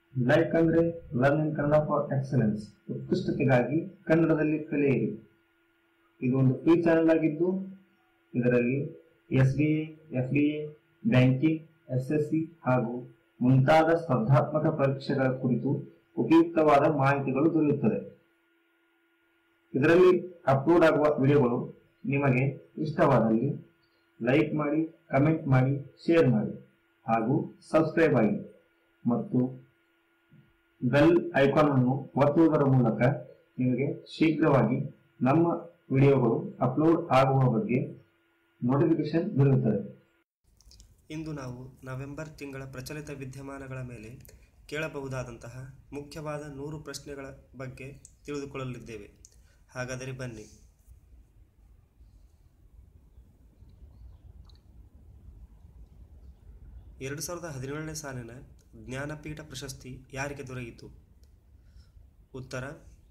like ಅಂದ್ರೆ learn in Kannada for excellence ಉತ್ಕೃಷ್ಟತೆಗಾಗಿ ಕನ್ನಡದಲ್ಲಿ ಕಲಿಯಿರಿ ಇದು ಒಂದು ಫ್ರೀ ಚಾನೆಲ್ ಆಗಿದ್ದು ಇದರಲ್ಲಿ S B A F D A banking S S C ಹಾಗೂ ಮುಂತಾದ ಸ್ಪರ್ಧಾತ್ಮಕ ಪರೀಕ್ಷೆಗಳ ಕುರಿತು ಉಪಯುಕ್ತವಾದ ಮಾಹಿತಿಗಳು ದೊರೆಯುತ್ತದೆ ಇದರಲ್ಲಿ ಅಪ್ಲೋಡ್ ಆಗುವ ವಿಡಿಯೋಗಳು ನಿಮಗೆ ಇಷ್ಟವಾದಲ್ಲಿ ಲೈಕ್ ಮಾಡಿ ಕಮೆಂಟ್ ಮಾಡಿ ಶೇರ್ ಮಾಡಿ ಹಾಗೂ ಸಬ್ಸ್ಕ್ರೈಬ್ ಆಗಿ ಮತ್ತು ಬೆಲ್ ಐಕಾನ್ ಅನ್ನು ಒತ್ತುವುದರ ಮೂಲಕ ನಿಮಗೆ ಶೀಘ್ರವಾಗಿ ನಮ್ಮ ವಿಡಿಯೋಗಳು ಅಪ್ಲೋಡ್ ಆಗುವ ಬಗ್ಗೆ ನೋಟಿಫಿಕೇಶನ್ ದೊರೆಯುತ್ತದೆ ಇಂದು ನಾವು ನವೆಂಬರ್ ತಿಂಗಳ ಪ್ರಚಲಿತ ವಿದ್ಯಮಾನಗಳ ಮೇಲೆ ಕೇಳಬಹುದಾದಂತಹ ಮುಖ್ಯವಾದ ನೂರು ಪ್ರಶ್ನೆಗಳ ಬಗ್ಗೆ ತಿಳಿದುಕೊಳ್ಳಲಿದ್ದೇವೆ ಹಾಗಾದರೆ ಬನ್ನಿ ಎರಡು ಸಾವಿರದ ಹದಿನೇಳನೇ ಸಾಲಿನ ಜ್ಞಾನಪೀಠ ಪ್ರಶಸ್ತಿ ಯಾರಿಗೆ ದೊರೆಯಿತು ಉತ್ತರ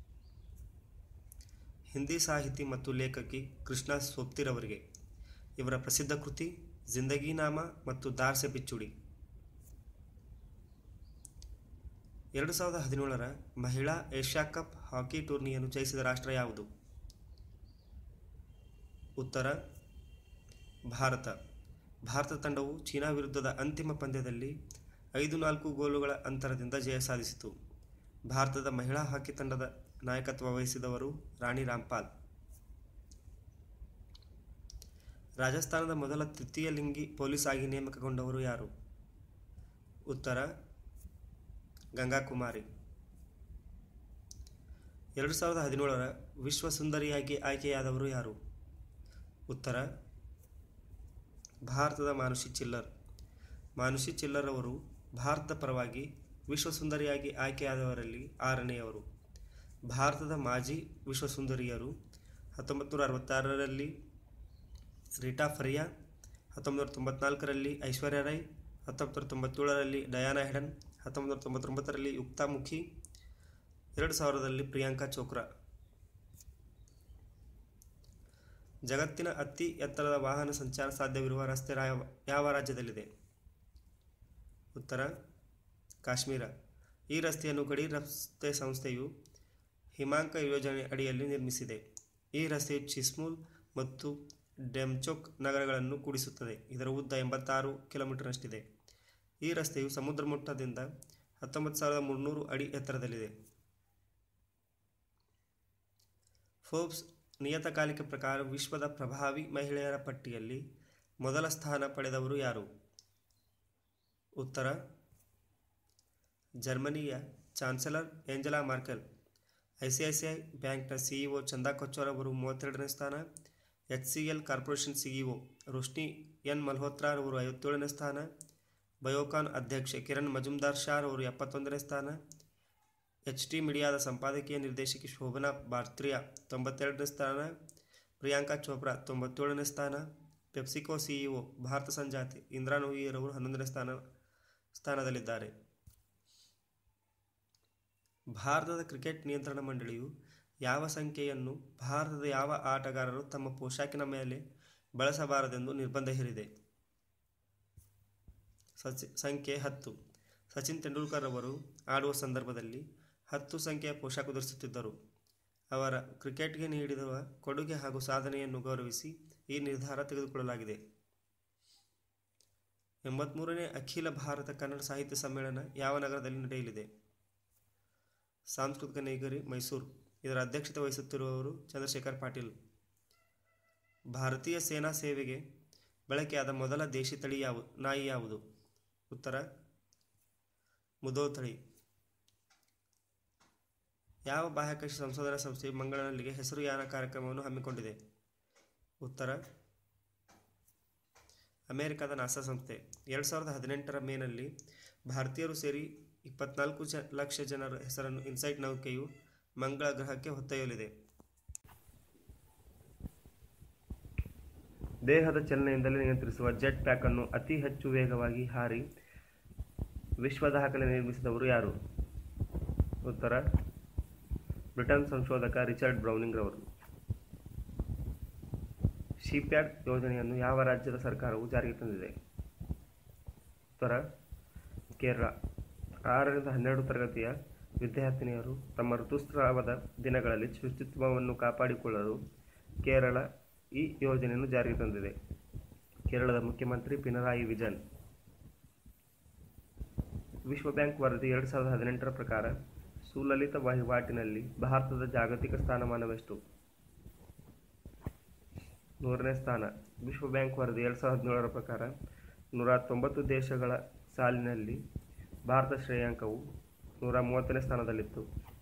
ಹಿಂದಿ ಸಾಹಿತಿ ಮತ್ತು ಲೇಖಕಿ ಕೃಷ್ಣ ಸೋಪ್ತಿರವರಿಗೆ ಇವರ ಪ್ರಸಿದ್ಧ ಕೃತಿ ಜಿಂದಗಿ ನಾಮ ಮತ್ತು ದಾರ್ಸೆ ಬಿಚ್ಚುಡಿ ಎರಡು ಸಾವಿರದ ಹದಿನೇಳರ ಮಹಿಳಾ ಏಷ್ಯಾ ಕಪ್ ಹಾಕಿ ಟೂರ್ನಿಯನ್ನು ಜಯಿಸಿದ ರಾಷ್ಟ್ರ ಯಾವುದು ಉತ್ತರ ಭಾರತ ಭಾರತ ತಂಡವು ಚೀನಾ ವಿರುದ್ಧದ ಅಂತಿಮ ಪಂದ್ಯದಲ್ಲಿ ಐದು ನಾಲ್ಕು ಗೋಲುಗಳ ಅಂತರದಿಂದ ಜಯ ಸಾಧಿಸಿತು ಭಾರತದ ಮಹಿಳಾ ಹಾಕಿ ತಂಡದ ನಾಯಕತ್ವ ವಹಿಸಿದವರು ರಾಣಿ ರಾಮ್ಪಾಲ್ ರಾಜಸ್ಥಾನದ ಮೊದಲ ತೃತೀಯ ಲಿಂಗಿ ಪೊಲೀಸ್ ಆಗಿ ನೇಮಕಗೊಂಡವರು ಯಾರು ಉತ್ತರ ಗಂಗಾ ಕುಮಾರಿ ಎರಡು ಸಾವಿರದ ಹದಿನೇಳರ ವಿಶ್ವ ಸುಂದರಿಯಾಗಿ ಆಯ್ಕೆಯಾದವರು ಯಾರು ಉತ್ತರ ಭಾರತದ ಮಾನುಷಿ ಚಿಲ್ಲರ್ ಮಾನುಷಿ ಚಿಲ್ಲರ್ ಅವರು ಭಾರತದ ಪರವಾಗಿ ವಿಶ್ವ ಸುಂದರಿಯಾಗಿ ಆಯ್ಕೆಯಾದವರಲ್ಲಿ ಆರನೆಯವರು ಭಾರತದ ಮಾಜಿ ವಿಶ್ವ ಸುಂದರಿಯರು ಹತ್ತೊಂಬತ್ತು ನೂರ ಅರವತ್ತಾರರಲ್ಲಿ ರೀಟಾ ಫರಿಯಾ ಹತ್ತೊಂಬತ್ತು ನೂರ ತೊಂಬತ್ನಾಲ್ಕರಲ್ಲಿ ಐಶ್ವರ್ಯ ರೈ ಹತ್ತೊಂಬತ್ತು ನೂರ ತೊಂಬತ್ತೇಳರಲ್ಲಿ ಡಯಾನಾ ಹೆಡನ್ ಹತ್ತೊಂಬತ್ತು ನೂರ ತೊಂಬತ್ತೊಂಬತ್ತರಲ್ಲಿ ಯುಕ್ತಾ ಮುಖಿ ಎರಡು ಸಾವಿರದಲ್ಲಿ ಪ್ರಿಯಾಂಕಾ ಚೋಪ್ರಾ ಜಗತ್ತಿನ ಅತಿ ಎತ್ತರದ ವಾಹನ ಸಂಚಾರ ಸಾಧ್ಯವಿರುವ ರಸ್ತೆ ರಾ- ಯಾವ ರಾಜ್ಯದಲ್ಲಿದೆ ಉತ್ತರ ಕಾಶ್ಮೀರ ಈ ರಸ್ತೆಯನ್ನು ಗಡಿ ರಸ್ತೆ ಸಂಸ್ಥೆಯು ಹಿಮಾಂಕ ಯೋಜನೆ ಅಡಿಯಲ್ಲಿ ನಿರ್ಮಿಸಿದೆ ಈ ರಸ್ತೆಯು ಚಿಸ್ಮೂಲ್ ಮತ್ತು ಡೆಮ್ಚೋಕ್ ನಗರಗಳನ್ನು ಕೂಡಿಸುತ್ತದೆ ಇದರ ಉದ್ದ ಎಂಬತ್ತಾರು ಕಿಲೋಮೀಟರ್ನಷ್ಟಿದೆ ಈ ರಸ್ತೆಯು ಸಮುದ್ರ ಮಟ್ಟದಿಂದ ಹತ್ತೊಂಬತ್ತು ಸಾವಿರದ ಮುನ್ನೂರು ಅಡಿ ಎತ್ತರದಲ್ಲಿದೆ ಫೋರ್ಬ್ಸ್ ನಿಯತಕಾಲಿಕೆ ಪ್ರಕಾರ ವಿಶ್ವದ ಪ್ರಭಾವಿ ಮಹಿಳೆಯರ ಪಟ್ಟಿಯಲ್ಲಿ ಮೊದಲ ಸ್ಥಾನ ಪಡೆದವರು ಯಾರು ಉತ್ತರ ಜರ್ಮನಿಯ chancellor Angela Merkel I C I C I ಬ್ಯಾಂಕ್ನ ಸಿಇಒ ಚಂದಾ ಕೊಚ್ಚರ್ ಅವರು ಮೂವತ್ತೆರಡನೇ ಸ್ಥಾನ H C L corporation CEO Roshni N Malhotra ಅವರು ಐವತ್ತೇಳನೇ ಸ್ಥಾನ ಬಯೋಕಾನ್ ಅಧ್ಯಕ್ಷೆ ಕಿರಣ್ ಮಜುಮ್ದಾರ್ ಶಾರ್ ಅವರು ಎಪ್ಪತ್ತೊಂದನೇ ಸ್ಥಾನ ಎಚ್ ಟಿ ಮೀಡಿಯಾದ ಸಂಪಾದಕೀಯ ನಿರ್ದೇಶಕಿ ಶೋಭನಾ ಬಾರ್ತ್ರಿಯಾ ತೊಂಬತ್ತೆರಡನೇ ಸ್ಥಾನ ಪ್ರಿಯಾಂಕಾ ಚೋಪ್ರಾ ತೊಂಬತ್ತೇಳನೇ ಸ್ಥಾನ ಪೆಪ್ಸಿಕೋ ಸಿಇಒ ಭಾರತ ಸಂಜಾತಿ ಇಂದ್ರಾ ನೂಯಿರ್ ಅವರು ಹನ್ನೊಂದನೇ ಸ್ಥಾನ ಸ್ಥಾನದಲ್ಲಿದ್ದಾರೆ ಭಾರತದ ಕ್ರಿಕೆಟ್ ನಿಯಂತ್ರಣ ಮಂಡಳಿಯು ಯಾವ ಸಂಖ್ಯೆಯನ್ನು ಭಾರತದ ಯಾವ ಆಟಗಾರರು ತಮ್ಮ ಪೋಷಾಕಿನ ಮೇಲೆ ಬಳಸಬಾರದೆಂದು ನಿರ್ಬಂಧ ಹೇರಿದೆ ಸಚಿ ಸಂಖ್ಯೆ ಹತ್ತು ಸಚಿನ್ ತೆಂಡೂಲ್ಕರ್ ಅವರು ಆಡುವ ಸಂದರ್ಭದಲ್ಲಿ ಹತ್ತು ಸಂಖ್ಯೆಯ ಪೋಷಾಕು ಧರಿಸುತ್ತಿದ್ದರು ಅವರ ಕ್ರಿಕೆಟ್ಗೆ ನೀಡಿರುವ ಕೊಡುಗೆ ಹಾಗೂ ಸಾಧನೆಯನ್ನು ಗೌರವಿಸಿ ಈ ನಿರ್ಧಾರ ತೆಗೆದುಕೊಳ್ಳಲಾಗಿದೆ ಎಂಬತ್ಮೂರನೇ ಅಖಿಲ ಭಾರತ ಕನ್ನಡ ಸಾಹಿತ್ಯ ಸಮ್ಮೇಳನ ಯಾವ ನಗರದಲ್ಲಿ ನಡೆಯಲಿದೆ ಸಾಂಸ್ಕೃತಿಕ ನಗರಿ ಮೈಸೂರು ಇದರ ಅಧ್ಯಕ್ಷತೆ ವಹಿಸುತ್ತಿರುವವರು ಚಂದ್ರಶೇಖರ್ ಪಾಟೀಲ್ ಭಾರತೀಯ ಸೇನಾ ಸೇವೆಗೆ ಬಳಕೆಯಾದ ಮೊದಲ ದೇಶಿ ತಳಿ ಯಾವುದು ನಾಯಿ ಯಾವುದು ಉತ್ತರ ಮುದೋ ತಳಿ ಯಾವ ಬಾಹ್ಯಾಕಾಶ ಸಂಶೋಧನಾ ಸಂಸ್ಥೆಯು ಮಂಗಳನಲ್ಲಿಗೆ ಹೆಸರುಯಾನ ಕಾರ್ಯಕ್ರಮವನ್ನು ಹಮ್ಮಿಕೊಂಡಿದೆ ಉತ್ತರ ಅಮೆರಿಕದ ನಾಸಾ ಸಂಸ್ಥೆ ಎರಡು ಸಾವಿರದ ಹದಿನೆಂಟರ ಮೇನಲ್ಲಿ ಭಾರತೀಯರು ಸೇರಿ ಇಪ್ಪತ್ನಾಲ್ಕು ಜ ಲಕ್ಷ ಜನರ ಹೆಸರನ್ನು ಇನ್ಸೈಟ್ ನೌಕೆಯು ಮಂಗಳ ಗ್ರಹಕ್ಕೆ ಹೊತ್ತೊಯ್ಯಲಿದೆ ದೇಹದ ಚಲನೆಯಿಂದಲೇ ನಿಯಂತ್ರಿಸುವ ಜೆಟ್ ಪ್ಯಾಕ್ ಅನ್ನು ಅತಿ ಹೆಚ್ಚು ವೇಗವಾಗಿ ಹಾರಿ ವಿಶ್ವ ದಾಖಲೆ ನಿರ್ಮಿಸಿದವರು ಯಾರು ಉತ್ತರ ಬ್ರಿಟನ್ ಸಂಶೋಧಕ ರಿಚರ್ಡ್ ಬ್ರೌನಿಂಗ್ ರವರು ಶಿಪ್ಯಾರ್ಡ್ ಯೋಜನೆಯನ್ನು ಯಾವ ರಾಜ್ಯದ ಸರ್ಕಾರವು ಜಾರಿಗೆ ತಂದಿದೆ ಉತ್ತರ ಕೇರಳ ಆರರಿಂದ ಹನ್ನೆರಡು ತರಗತಿಯ ವಿದ್ಯಾರ್ಥಿನಿಯರು ತಮ್ಮ ಋತುಸ್ರಾವದ ದಿನಗಳಲ್ಲಿ ಶುಚಿತ್ವವನ್ನು ಕಾಪಾಡಿಕೊಳ್ಳಲು ಕೇರಳ ಈ ಯೋಜನೆಯನ್ನು ಜಾರಿಗೆ ತಂದಿದೆ ಕೇರಳದ ಮುಖ್ಯಮಂತ್ರಿ ಪಿನರಾಯಿ ವಿಜಯನ್ ವಿಶ್ವ ಬ್ಯಾಂಕ್ ವರದಿ ಎರಡು ಸಾವಿರದ ಹದಿನೆಂಟರ ಪ್ರಕಾರ ಸುಲಲಿತ ವಹಿವಾಟಿನಲ್ಲಿ ಭಾರತದ ಜಾಗತಿಕ ಸ್ಥಾನಮಾನವೆಷ್ಟು ನೂರನೇ ಸ್ಥಾನ ವಿಶ್ವ ಬ್ಯಾಂಕ್ ವರದಿ ಎರಡು ಸಾವಿರದ ಹದಿನೇಳರ ಪ್ರಕಾರ ನೂರ ತೊಂಬತ್ತು ದೇಶಗಳ ಸಾಲಿನಲ್ಲಿ ಭಾರತ ಶ್ರೇಯಾಂಕವು ನೂರ ಮೂವತ್ತನೇ ಸ್ಥಾನದಲ್ಲಿತ್ತು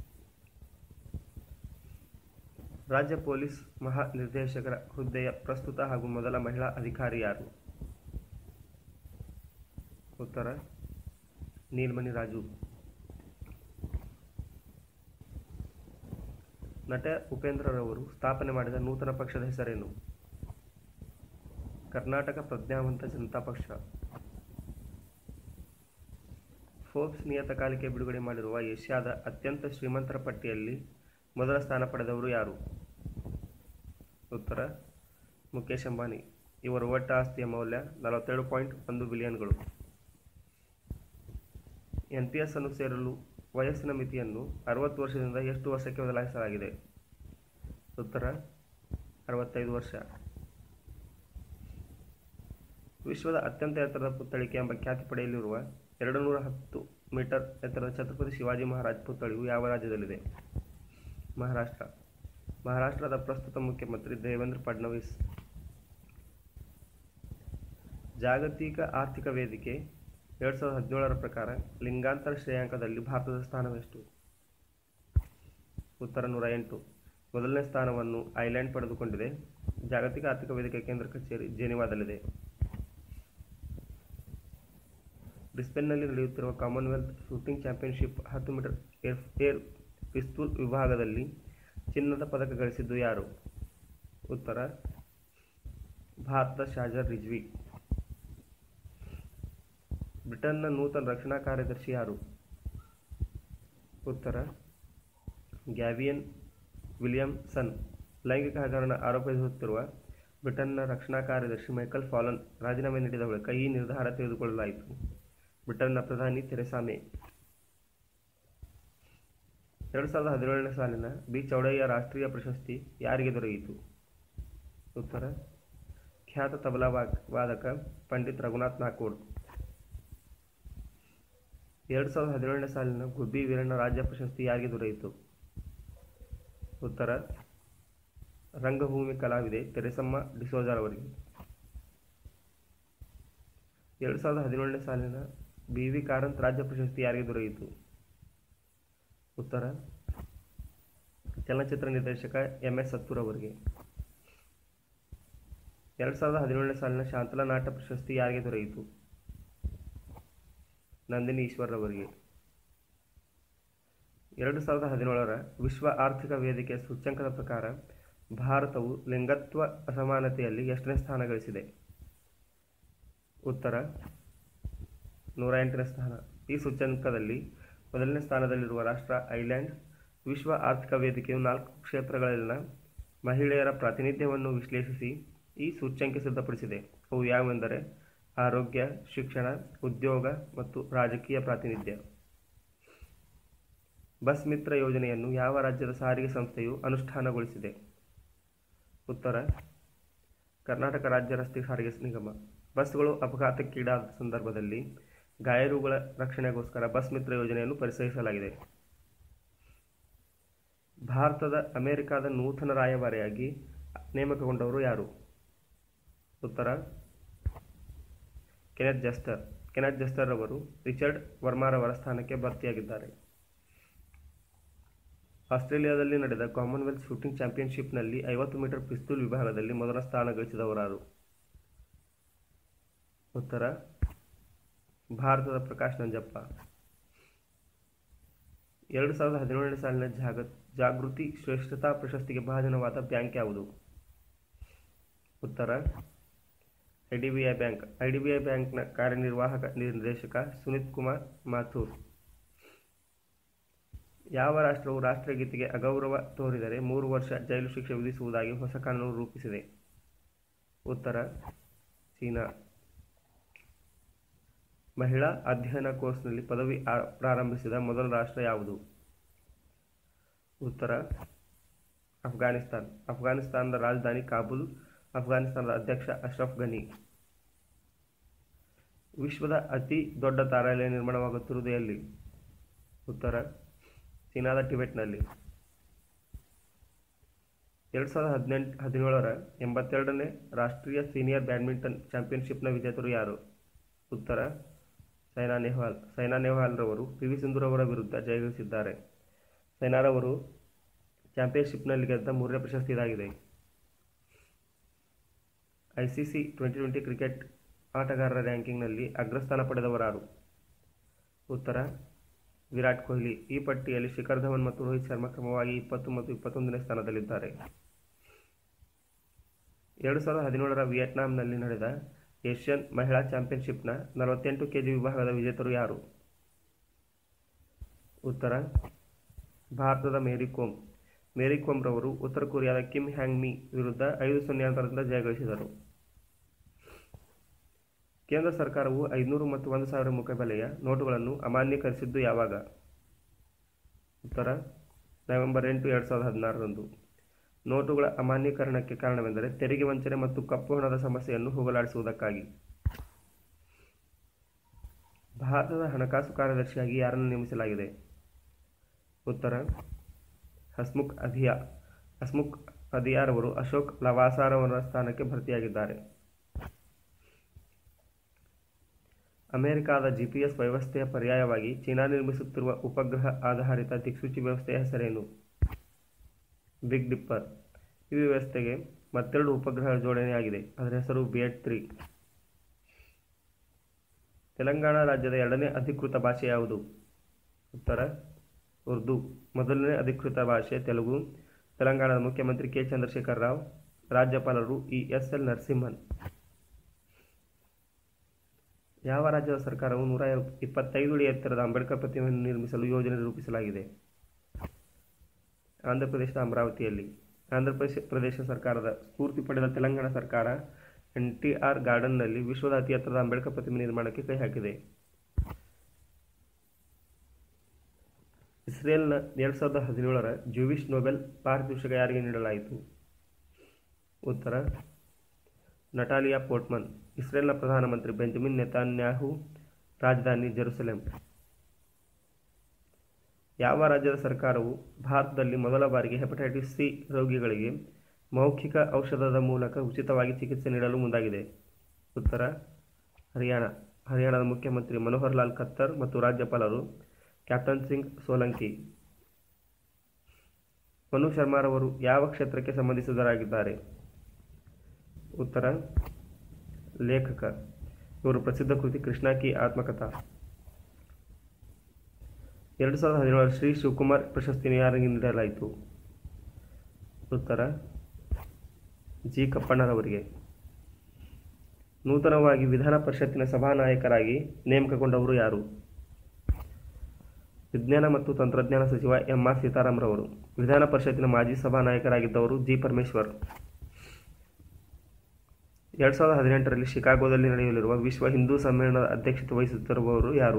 ರಾಜ್ಯ ಪೊಲೀಸ್ ಮಹಾ ನಿರ್ದೇಶಕರ ಹುದ್ದೆಯ ಪ್ರಸ್ತುತ ಹಾಗೂ ಮೊದಲ ಮಹಿಳಾ ಅಧಿಕಾರಿ ಯಾರು ಉತ್ತರ ನೀಲ್ಮಣಿ ರಾಜು ನಟ ಉಪೇಂದ್ರರವರು ಸ್ಥಾಪನೆ ಮಾಡಿದ ನೂತನ ಪಕ್ಷದ ಹೆಸರೇನು ಕರ್ನಾಟಕ ಪ್ರಜ್ಞಾವಂತ ಜನತಾ ಪಕ್ಷ ಫೋರ್ಬ್ಸ್ ನಿಯತಕಾಲಿಕೆ ಬಿಡುಗಡೆ ಮಾಡಿರುವ ಏಷ್ಯಾದ ಅತ್ಯಂತ ಶ್ರೀಮಂತರ ಪಟ್ಟಿಯಲ್ಲಿ ಮೊದಲ ಸ್ಥಾನ ಪಡೆದವರು ಯಾರು ಉತ್ತರ ಮುಖೇಶ್ ಅಂಬಾನಿ ಇವರ ಒಟ್ಟ ಆಸ್ತಿಯ ಮೌಲ್ಯ ನಲವತ್ತೆರಡು ಪಾಯಿಂಟ್ ಒಂದು ಬಿಲಿಯನ್ಗಳು ಎನ್ ಪಿ ಎಸ್ ಅನ್ನು ಸೇರಲು ವಯಸ್ಸಿನ ಮಿತಿಯನ್ನು ಅರವತ್ತು ವರ್ಷದಿಂದ ಎಷ್ಟು ವರ್ಷಕ್ಕೆ ಬದಲಾಯಿಸಲಾಗಿದೆ ಉತ್ತರ ಅರವತ್ತೈದು ವರ್ಷ ವಿಶ್ವದ ಅತ್ಯಂತ ಎತ್ತರದ ಪುತ್ಥಳಿಕೆ ಎಂಬ ಖ್ಯಾತಿ ಪಡೆಯಲಿರುವ ಎರಡು ನೂರ ಹತ್ತು ಮೀಟರ್ ಎತ್ತರದ ಛತ್ರಪತಿ ಶಿವಾಜಿ ಮಹಾರಾಜ್ ಪುತ್ಥಳಿಯು ಯಾವ ರಾಜ್ಯದಲ್ಲಿದೆ ಮಹಾರಾಷ್ಟ್ರ ಮಹಾರಾಷ್ಟ್ರದ ಪ್ರಸ್ತುತ ಮುಖ್ಯಮಂತ್ರಿ ದೇವೇಂದ್ರ ಫಡ್ನವೀಸ್ ಜಾಗತಿಕ ಆರ್ಥಿಕ ವೇದಿಕೆ ಎರಡು ಸಾವಿರದ ಹದಿನೇಳರ ಪ್ರಕಾರ ಲಿಂಗಾಂತರ ಶ್ರೇಯಾಂಕದಲ್ಲಿ ಭಾರತದ ಸ್ಥಾನವೆಷ್ಟು ಉತ್ತರ ನೂರ ಎಂಟು ಮೊದಲನೇ ಸ್ಥಾನವನ್ನು ಐಲ್ಯಾಂಡ್ ಪಡೆದುಕೊಂಡಿದೆ ಜಾಗತಿಕ ಆರ್ಥಿಕ ವೇದಿಕೆ ಕೇಂದ್ರ ಕಚೇರಿ ಜೆನಿವಾದಲ್ಲಿದೆ ಬ್ರಿಸ್ಬೇನ್ನಲ್ಲಿ ನಡೆಯುತ್ತಿರುವ ಕಾಮನ್ವೆಲ್ತ್ ಶೂಟಿಂಗ್ ಚಾಂಪಿಯನ್ಶಿಪ್ ಹತ್ತು ಮೀಟರ್ ಏರ್ ಏರ್ ಪಿಸ್ತೂಲ್ ವಿಭಾಗದಲ್ಲಿ ಚಿನ್ನದ ಪದಕ ಗಳಿಸಿದ್ದು ಯಾರು ಉತ್ತರ ಭಾರತದ ಶಾಜರ್ ರಿಜ್ವಿ ಬ್ರಿಟನ್ನ ನೂತನ ರಕ್ಷಣಾ ಕಾರ್ಯದರ್ಶಿ ಯಾರು ಉತ್ತರ ಗ್ಯಾವಿಯನ್ ವಿಲಿಯಮ್ಸನ್ ಲೈಂಗಿಕ ಹಗರಣ ಆರೋಪ ಎದುರುತ್ತಿರುವ ಬ್ರಿಟನ್ನ ರಕ್ಷಣಾ ಕಾರ್ಯದರ್ಶಿ ಮೈಕಲ್ ಫಾಲನ್ ರಾಜೀನಾಮೆ ನೀಡಿದ ಬಳಿಕ ಈ ನಿರ್ಧಾರ ತೆಗೆದುಕೊಳ್ಳಲಾಯಿತು ಬ್ರಿಟನ್ನ ಪ್ರಧಾನಿ ಥೆರೆಸಾ ಮೇ ಎರಡು ಸಾವಿರದ ಹದಿನೇಳನೇ ಸಾಲಿನ ಬಿ ಚೌಡಯ್ಯ ರಾಷ್ಟ್ರೀಯ ಪ್ರಶಸ್ತಿ ಯಾರಿಗೆ ದೊರೆಯಿತು ಉತ್ತರ ಖ್ಯಾತ ತಬಲಾ ವಾ- ವಾದಕ ಪಂಡಿತ್ ರಘುನಾಥ್ ನಾಕೋಡ್ ಎರಡು ಸಾವಿರದ ಹದಿನೇಳನೇ ಸಾಲಿನ ಗುಬ್ಬಿ ವೀರಣ್ಣ ರಾಜ್ಯ ಪ್ರಶಸ್ತಿ ಯಾರಿಗೆ ದೊರೆಯಿತು ಉತ್ತರ ರಂಗಭೂಮಿ ಕಲಾವಿದೆ ತೆರೆಸಮ್ಮ ಡಿಸೋಜಾರ್ ಅವರಿಗೆ ಎರಡು ಸಾವಿರದ ಹದಿನೇಳನೇ ಸಾಲಿನ ಬಿ ವಿ ಕಾರಂತ್ ರಾಜ್ಯ ಪ್ರಶಸ್ತಿ ಯಾರಿಗೆ ದೊರೆಯಿತು ಉತ್ತರ ಚಲನಚಿತ್ರ ನಿರ್ದೇಶಕ ಎಂ ಎಸ್ ಸತ್ತೂರ್ ಅವರಿಗೆ ಎರಡು ಸಾವಿರದ ಹದಿನೇಳನೇ ಸಾಲಿನ ಶಾಂತಲಾ ನಾಟ ಪ್ರಶಸ್ತಿ ಯಾರಿಗೆ ದೊರೆಯಿತು ನಂದಿನಿ ಈಶ್ವರ್ ಅವರಿಗೆ ಎರಡು ಸಾವಿರದ ಹದಿನೇಳರ ವಿಶ್ವ ಆರ್ಥಿಕ ವೇದಿಕೆ ಸೂಚ್ಯಂಕದ ಪ್ರಕಾರ ಭಾರತವು ಲಿಂಗತ್ವ ಅಸಮಾನತೆಯಲ್ಲಿ ಎಷ್ಟನೇ ಸ್ಥಾನ ಗಳಿಸಿದೆ ಉತ್ತರ ನೂರ ಎಂಟನೇ ಸ್ಥಾನ ಈ ಸೂಚ್ಯಂಕದಲ್ಲಿ ಮೊದಲನೇ ಸ್ಥಾನದಲ್ಲಿರುವ ರಾಷ್ಟ್ರ ಐಲ್ಯಾಂಡ್ ವಿಶ್ವ ಆರ್ಥಿಕ ವೇದಿಕೆಯು ನಾಲ್ಕು ಕ್ಷೇತ್ರಗಳಲ್ಲಿನ ಮಹಿಳೆಯರ ಪ್ರಾತಿನಿಧ್ಯವನ್ನು ವಿಶ್ಲೇಷಿಸಿ ಈ ಸೂಚ್ಯಂಕ ಸಿದ್ಧಪಡಿಸಿದೆ ಅವು ಯಾವುವೆಂದರೆ ಆರೋಗ್ಯ ಶಿಕ್ಷಣ ಉದ್ಯೋಗ ಮತ್ತು ರಾಜಕೀಯ ಪ್ರಾತಿನಿಧ್ಯ ಬಸ್ ಮಿತ್ರ ಯೋಜನೆಯನ್ನು ಯಾವ ರಾಜ್ಯದ ಸಾರಿಗೆ ಸಂಸ್ಥೆಯು ಅನುಷ್ಠಾನಗೊಳಿಸಿದೆ ಉತ್ತರ ಕರ್ನಾಟಕ ರಾಜ್ಯ ರಸ್ತೆ ಸಾರಿಗೆ ನಿಗಮ ಬಸ್ಗಳು ಅಪಘಾತಕ್ಕೀಡಾದ ಸಂದರ್ಭದಲ್ಲಿ ಗಾಯಾಳುಗಳ ರಕ್ಷಣೆಗೋಸ್ಕರ ಬಸ್ ಮಿತ್ರ ಯೋಜನೆಯನ್ನು ಪರಿಚಯಿಸಲಾಗಿದೆ ಭಾರತದ ಅಮೆರಿಕದ ನೂತನ ರಾಯಭಾರಿಯಾಗಿ ನೇಮಕಗೊಂಡವರು ಯಾರು ಉತ್ತರ ಕೆನೆತ್ ಜಸ್ಟರ್ ಕೆನೆತ್ ಜಸ್ಟರ್ ಅವರು ರಿಚರ್ಡ್ ವರ್ಮಾರವರ ಸ್ಥಾನಕ್ಕೆ ಭರ್ತಿಯಾಗಿದ್ದಾರೆ ಆಸ್ಟ್ರೇಲಿಯಾದಲ್ಲಿ ನಡೆದ ಕಾಮನ್ವೆಲ್ತ್ ಶೂಟಿಂಗ್ ಚಾಂಪಿಯನ್ಶಿಪ್ನಲ್ಲಿ ಐವತ್ತು ಮೀಟರ್ ಪಿಸ್ತೂಲ್ ವಿಭಾಗದಲ್ಲಿ ಮೊದಲ ಸ್ಥಾನ ಗಳಿಸಿದವರಾರು ಉತ್ತರ ಭಾರತದ ಪ್ರಕಾಶ್ ನಂಜಪ್ಪ ಎರಡು ಸಾವಿರದ ಹದಿನೇಳನೇ ಸಾಲಿನ ಜಾಗ ಜಾಗೃತಿ ಶ್ರೇಷ್ಠತಾ ಪ್ರಶಸ್ತಿಗೆ ಭಾಜನವಾದ ಬ್ಯಾಂಕ್ ಯಾವುದು ಉತ್ತರ I D B I bank I D B I ಬ್ಯಾಂಕ್ನ ಕಾರ್ಯನಿರ್ವಾಹಕ ನಿರ್ದೇಶಕ ಸುನಿತ್ ಕುಮಾರ್ ಮಾಥೂರ್ ಯಾವ ರಾಷ್ಟ್ರವು ರಾಷ್ಟ್ರಗೀತೆಗೆ ಅಗೌರವ ತೋರಿದರೆ ಮೂರು ವರ್ಷ ಜೈಲು ಶಿಕ್ಷೆ ವಿಧಿಸುವುದಾಗಿ ಹೊಸ ಕಾನೂನು ರೂಪಿಸಿದೆ ಉತ್ತರ ಚೀನಾ ಮಹಿಳಾ ಅಧ್ಯಯನ ಕೋರ್ಸ್ನಲ್ಲಿ ಪದವಿ ಆ- ಪ್ರಾರಂಭಿಸಿದ ಮೊದಲ ರಾಷ್ಟ್ರ ಯಾವುದು ಉತ್ತರ ಅಫ್ಘಾನಿಸ್ತಾನ್ ಅಫ್ಘಾನಿಸ್ತಾನದ ರಾಜಧಾನಿ ಕಾಬೂಲ್ ಅಫ್ಘಾನಿಸ್ತಾನದ ಅಧ್ಯಕ್ಷ ಅಶ್ರಫ್ ಘನಿ ವಿಶ್ವದ ಅತಿ ದೊಡ್ಡ ತಾರಾಲಯ ನಿರ್ಮಾಣವಾಗುತ್ತಿರುವುದು ಎಲ್ಲಿ ಉತ್ತರ ಚೀನಾದ ಟಿಬೆಟ್ನಲ್ಲಿ ಎರಡು ಸಾವಿರದ ಹದಿನೆಂಟು ಹದಿನೇಳರ ಎಂಬತ್ತೆರಡನೇ ರಾಷ್ಟ್ರೀಯ ಸೀನಿಯರ್ ಬ್ಯಾಡ್ಮಿಂಟನ್ ಚಾಂಪಿಯನ್ಶಿಪ್ನ ವಿಜೇತರು ಯಾರು ಉತ್ತರ ಸೈನಾ ನೆಹ್ವಾಲ್ ಸೈನಾ ನೆಹ್ವಾಲ್ರವರು ಪಿ ವಿ ಸಿಂಧುರವರ ವಿರುದ್ಧ ಜಯಗಳಿಸಿದ್ದಾರೆ ಸೈನಾರವರು ಚಾಂಪಿಯನ್ಶಿಪ್ನಲ್ಲಿ ಗೆದ್ದ ಮೂರನೇ ಪ್ರಶಸ್ತಿ ಇದಾಗಿದೆ ಐಸಿಸಿ ಟ್ವೆಂಟಿ ಟ್ವೆಂಟಿ ಕ್ರಿಕೆಟ್ ಆಟಗಾರರ ರ್ಯಾಂಕಿಂಗ್ನಲ್ಲಿ ಅಗ್ರಸ್ಥಾನ ಪಡೆದವರಾರು ಉತ್ತರ ವಿರಾಟ್ ಕೊಹ್ಲಿ ಈ ಪಟ್ಟಿಯಲ್ಲಿ ಶಿಖರ್ ಧವನ್ ಮತ್ತು ರೋಹಿತ್ ಶರ್ಮಾ ಕ್ರಮವಾಗಿ ಇಪ್ಪತ್ತು ಮತ್ತು ಇಪ್ಪತ್ತೊಂದನೇ ಸ್ಥಾನದಲ್ಲಿದ್ದಾರೆ ಎರಡು ಸಾವಿರದ ಹದಿನೇಳರ ವಿಯೆಟ್ನಾಂನಲ್ಲಿ ನಡೆದ ಏಷ್ಯನ್ ಮಹಿಳಾ ಚಾಂಪಿಯನ್ಶಿಪ್ನ ನಲವತ್ತೆಂಟು ಕೆಜಿ ವಿಭಾಗದ ವಿಜೇತರು ಯಾರು ಉತ್ತರ ಭಾರತದ ಮೇರಿ ಕೋಮ್ ಮೇರಿ ಕೋಮ್ರವರು ಉತ್ತರ ಕೊರಿಯಾದ ಕಿಮ್ ಹ್ಯಾಂಗ್ ಮಿ ವಿರುದ್ಧ ಐದು ಸೊನ್ನೆ ಅಂತರದಿಂದ ಜಯಗಳಿಸಿದರು ಕೇಂದ್ರ ಸರ್ಕಾರವು ಐದುನೂರು ಮತ್ತು ಒಂದು ಸಾವಿರ ಮುಖಬೆಲೆಯ ನೋಟುಗಳನ್ನು ಅಮಾನ್ಯೀಕರಿಸಿದ್ದು ಯಾವಾಗ ಉತ್ತರ ನವೆಂಬರ್ ಎಂಟು ಎರಡು ಸಾವಿರದ ಹದಿನಾರರಂದು ನೋಟುಗಳ ಅಮಾನ್ಯೀಕರಣಕ್ಕೆ ಕಾರಣವೆಂದರೆ ತೆರಿಗೆ ವಂಚನೆ ಮತ್ತು ಕಪ್ಪು ಹಣದ ಸಮಸ್ಯೆಯನ್ನು ಹೋಗಲಾಡಿಸುವುದಕ್ಕಾಗಿ ಭಾರತದ ಹಣಕಾಸು ಕಾರ್ಯದರ್ಶಿಯಾಗಿ ಯಾರನ್ನು ನೇಮಿಸಲಾಗಿದೆ ಉತ್ತರ ಹಸ್ಮುಖ್ ಅಧಿಯಾ ಹಸ್ಮುಖ್ ಅಧಿಯಾರವರು ಅಶೋಕ್ ಲವಾಸಾರವರ ಸ್ಥಾನಕ್ಕೆ ಭರ್ತಿಯಾಗಿದ್ದಾರೆ ಅಮೆರಿಕಾದ ಜಿಪಿಎಸ್ ವ್ಯವಸ್ಥೆಯ ಪರ್ಯಾಯವಾಗಿ ಚೀನಾ ನಿರ್ಮಿಸುತ್ತಿರುವ ಉಪಗ್ರಹ ಆಧಾರಿತ ದಿಕ್ಸೂಚಿ ವ್ಯವಸ್ಥೆಯ ಹೆಸರೇನು ಬಿಗ್ ಡಿಪ್ಪರ್ ಈ ವ್ಯವಸ್ಥೆಗೆ ಮತ್ತೆರಡು ಉಪಗ್ರಹ ಜೋಡಣೆಯಾಗಿದೆ ಅದರ ಹೆಸರು ಬಿಎಡ್ ತ್ರೀ ತೆಲಂಗಾಣ ರಾಜ್ಯದ ಎರಡನೇ ಅಧಿಕೃತ ಭಾಷೆ ಯಾವುದು ಉತ್ತರ ಉರ್ದು ಮೊದಲನೇ ಅಧಿಕೃತ ಭಾಷೆ ತೆಲುಗು ತೆಲಂಗಾಣದ ಮುಖ್ಯಮಂತ್ರಿ ಕೆ ಚಂದ್ರಶೇಖರ್ ರಾವ್ ರಾಜ್ಯಪಾಲರು ಇ ಎಸ್ ಎಲ್ ನರಸಿಂಹನ್ ಯಾವ ರಾಜ್ಯದ ಸರ್ಕಾರವು ನೂರ ಇಪ್ಪತ್ತೈದು ಅಡಿ ಎತ್ತರದ ಅಂಬೇಡ್ಕರ್ ಪ್ರತಿಮೆಯನ್ನು ನಿರ್ಮಿಸಲು ಯೋಜನೆ ರೂಪಿಸಲಾಗಿದೆ ಆಂಧ್ರಪ್ರದೇಶದ ಅಮರಾವತಿಯಲ್ಲಿ ಆಂಧ್ರಪ್ರದೇಶ ಪ್ರದೇಶ ಸರ್ಕಾರದ ಸ್ಫೂರ್ತಿ ಪಡೆದ ತೆಲಂಗಾಣ ಸರ್ಕಾರ ಎನ್ ಟಿ ಆರ್ ಗಾರ್ಡನ್ನಲ್ಲಿ ವಿಶ್ವದ ಅತಿ ಎತ್ತರದ ಅಂಬೇಡ್ಕರ್ ಪ್ರತಿಮೆ ನಿರ್ಮಾಣಕ್ಕೆ ಕೈ ಹಾಕಿದೆ ಇಸ್ರೇಲ್ನ ಎರಡು ಸಾವಿರದ ಹದಿನೇಳರ ಜೂವಿಶ್ ನೊಬೆಲ್ ಪಾರಿತೋಷಿಕ ಯಾರಿಗೆ ನೀಡಲಾಯಿತು ಉತ್ತರ ನಟಾಲಿಯಾ ಪೋರ್ಟ್ಮನ್ ಇಸ್ರೇಲ್ನ ಪ್ರಧಾನಮಂತ್ರಿ ಬೆಂಜಮಿನ್ ನೆತಾನ್ಯಾಹು ರಾಜಧಾನಿ ಜೆರುಸಲೆಂ ಯಾವ ರಾಜ್ಯದ ಸರ್ಕಾರವು ಭಾರತದಲ್ಲಿ ಮೊದಲ ಬಾರಿಗೆ ಹೆಪಟೈಟಿಸ್ ಸಿ ರೋಗಿಗಳಿಗೆ ಮೌಖಿಕ ಔಷಧದ ಮೂಲಕ ಉಚಿತವಾಗಿ ಚಿಕಿತ್ಸೆ ನೀಡಲು ಮುಂದಾಗಿದೆ ಉತ್ತರ ಹರಿಯಾಣ ಹರಿಯಾಣದ ಮುಖ್ಯಮಂತ್ರಿ ಮನೋಹರ್ ಲಾಲ್ ಖತ್ತರ್ ಮತ್ತು ರಾಜ್ಯಪಾಲರು ಕ್ಯಾಪ್ಟನ್ ಸಿಂಗ್ ಸೋಲಂಕಿ ಮನು ಶರ್ಮಾರವರು ಯಾವ ಕ್ಷೇತ್ರಕ್ಕೆ ಸಂಬಂಧಿಸಿದರಾಗಿದ್ದಾರೆ ಉತ್ತರ ಲೇಖಕ ಇವರು ಪ್ರಸಿದ್ಧ ಕೃತಿ ಕೃಷ್ಣ ಕಿ ಆತ್ಮಕಥಾ ಎರಡು ಸಾವಿರದ ಹದಿನೇಳರ ಶ್ರೀ ಶಿವಕುಮಾರ್ ಪ್ರಶಸ್ತಿಯನ್ನು ಯಾರಿಗೆ ನೀಡಲಾಯಿತು ಉತ್ತರ ಜಿ ಕಪ್ಪಣ್ಣರವರಿಗೆ ನೂತನವಾಗಿ ವಿಧಾನ ಪರಿಷತ್ತಿನ ಸಭಾನಾಯಕರಾಗಿ ನೇಮಕಗೊಂಡವರು ಯಾರು ವಿಜ್ಞಾನ ಮತ್ತು ತಂತ್ರಜ್ಞಾನ ಸಚಿವ ಎಂ ಆರ್ ಸೀತಾರಾಮ್ರವರು ವಿಧಾನ ಪರಿಷತ್ತಿನ ಮಾಜಿ ಸಭಾನಾಯಕರಾಗಿದ್ದವರು ಜಿ ಪರಮೇಶ್ವರ್ ಎರಡು ಸಾವಿರದ ಹದಿನೆಂಟರಲ್ಲಿ ಶಿಕಾಗೋದಲ್ಲಿ ನಡೆಯಲಿರುವ ವಿಶ್ವ ಹಿಂದೂ ಸಮ್ಮೇಳನದ ಅಧ್ಯಕ್ಷತೆ ವಹಿಸುತ್ತಿರುವವರು ಯಾರು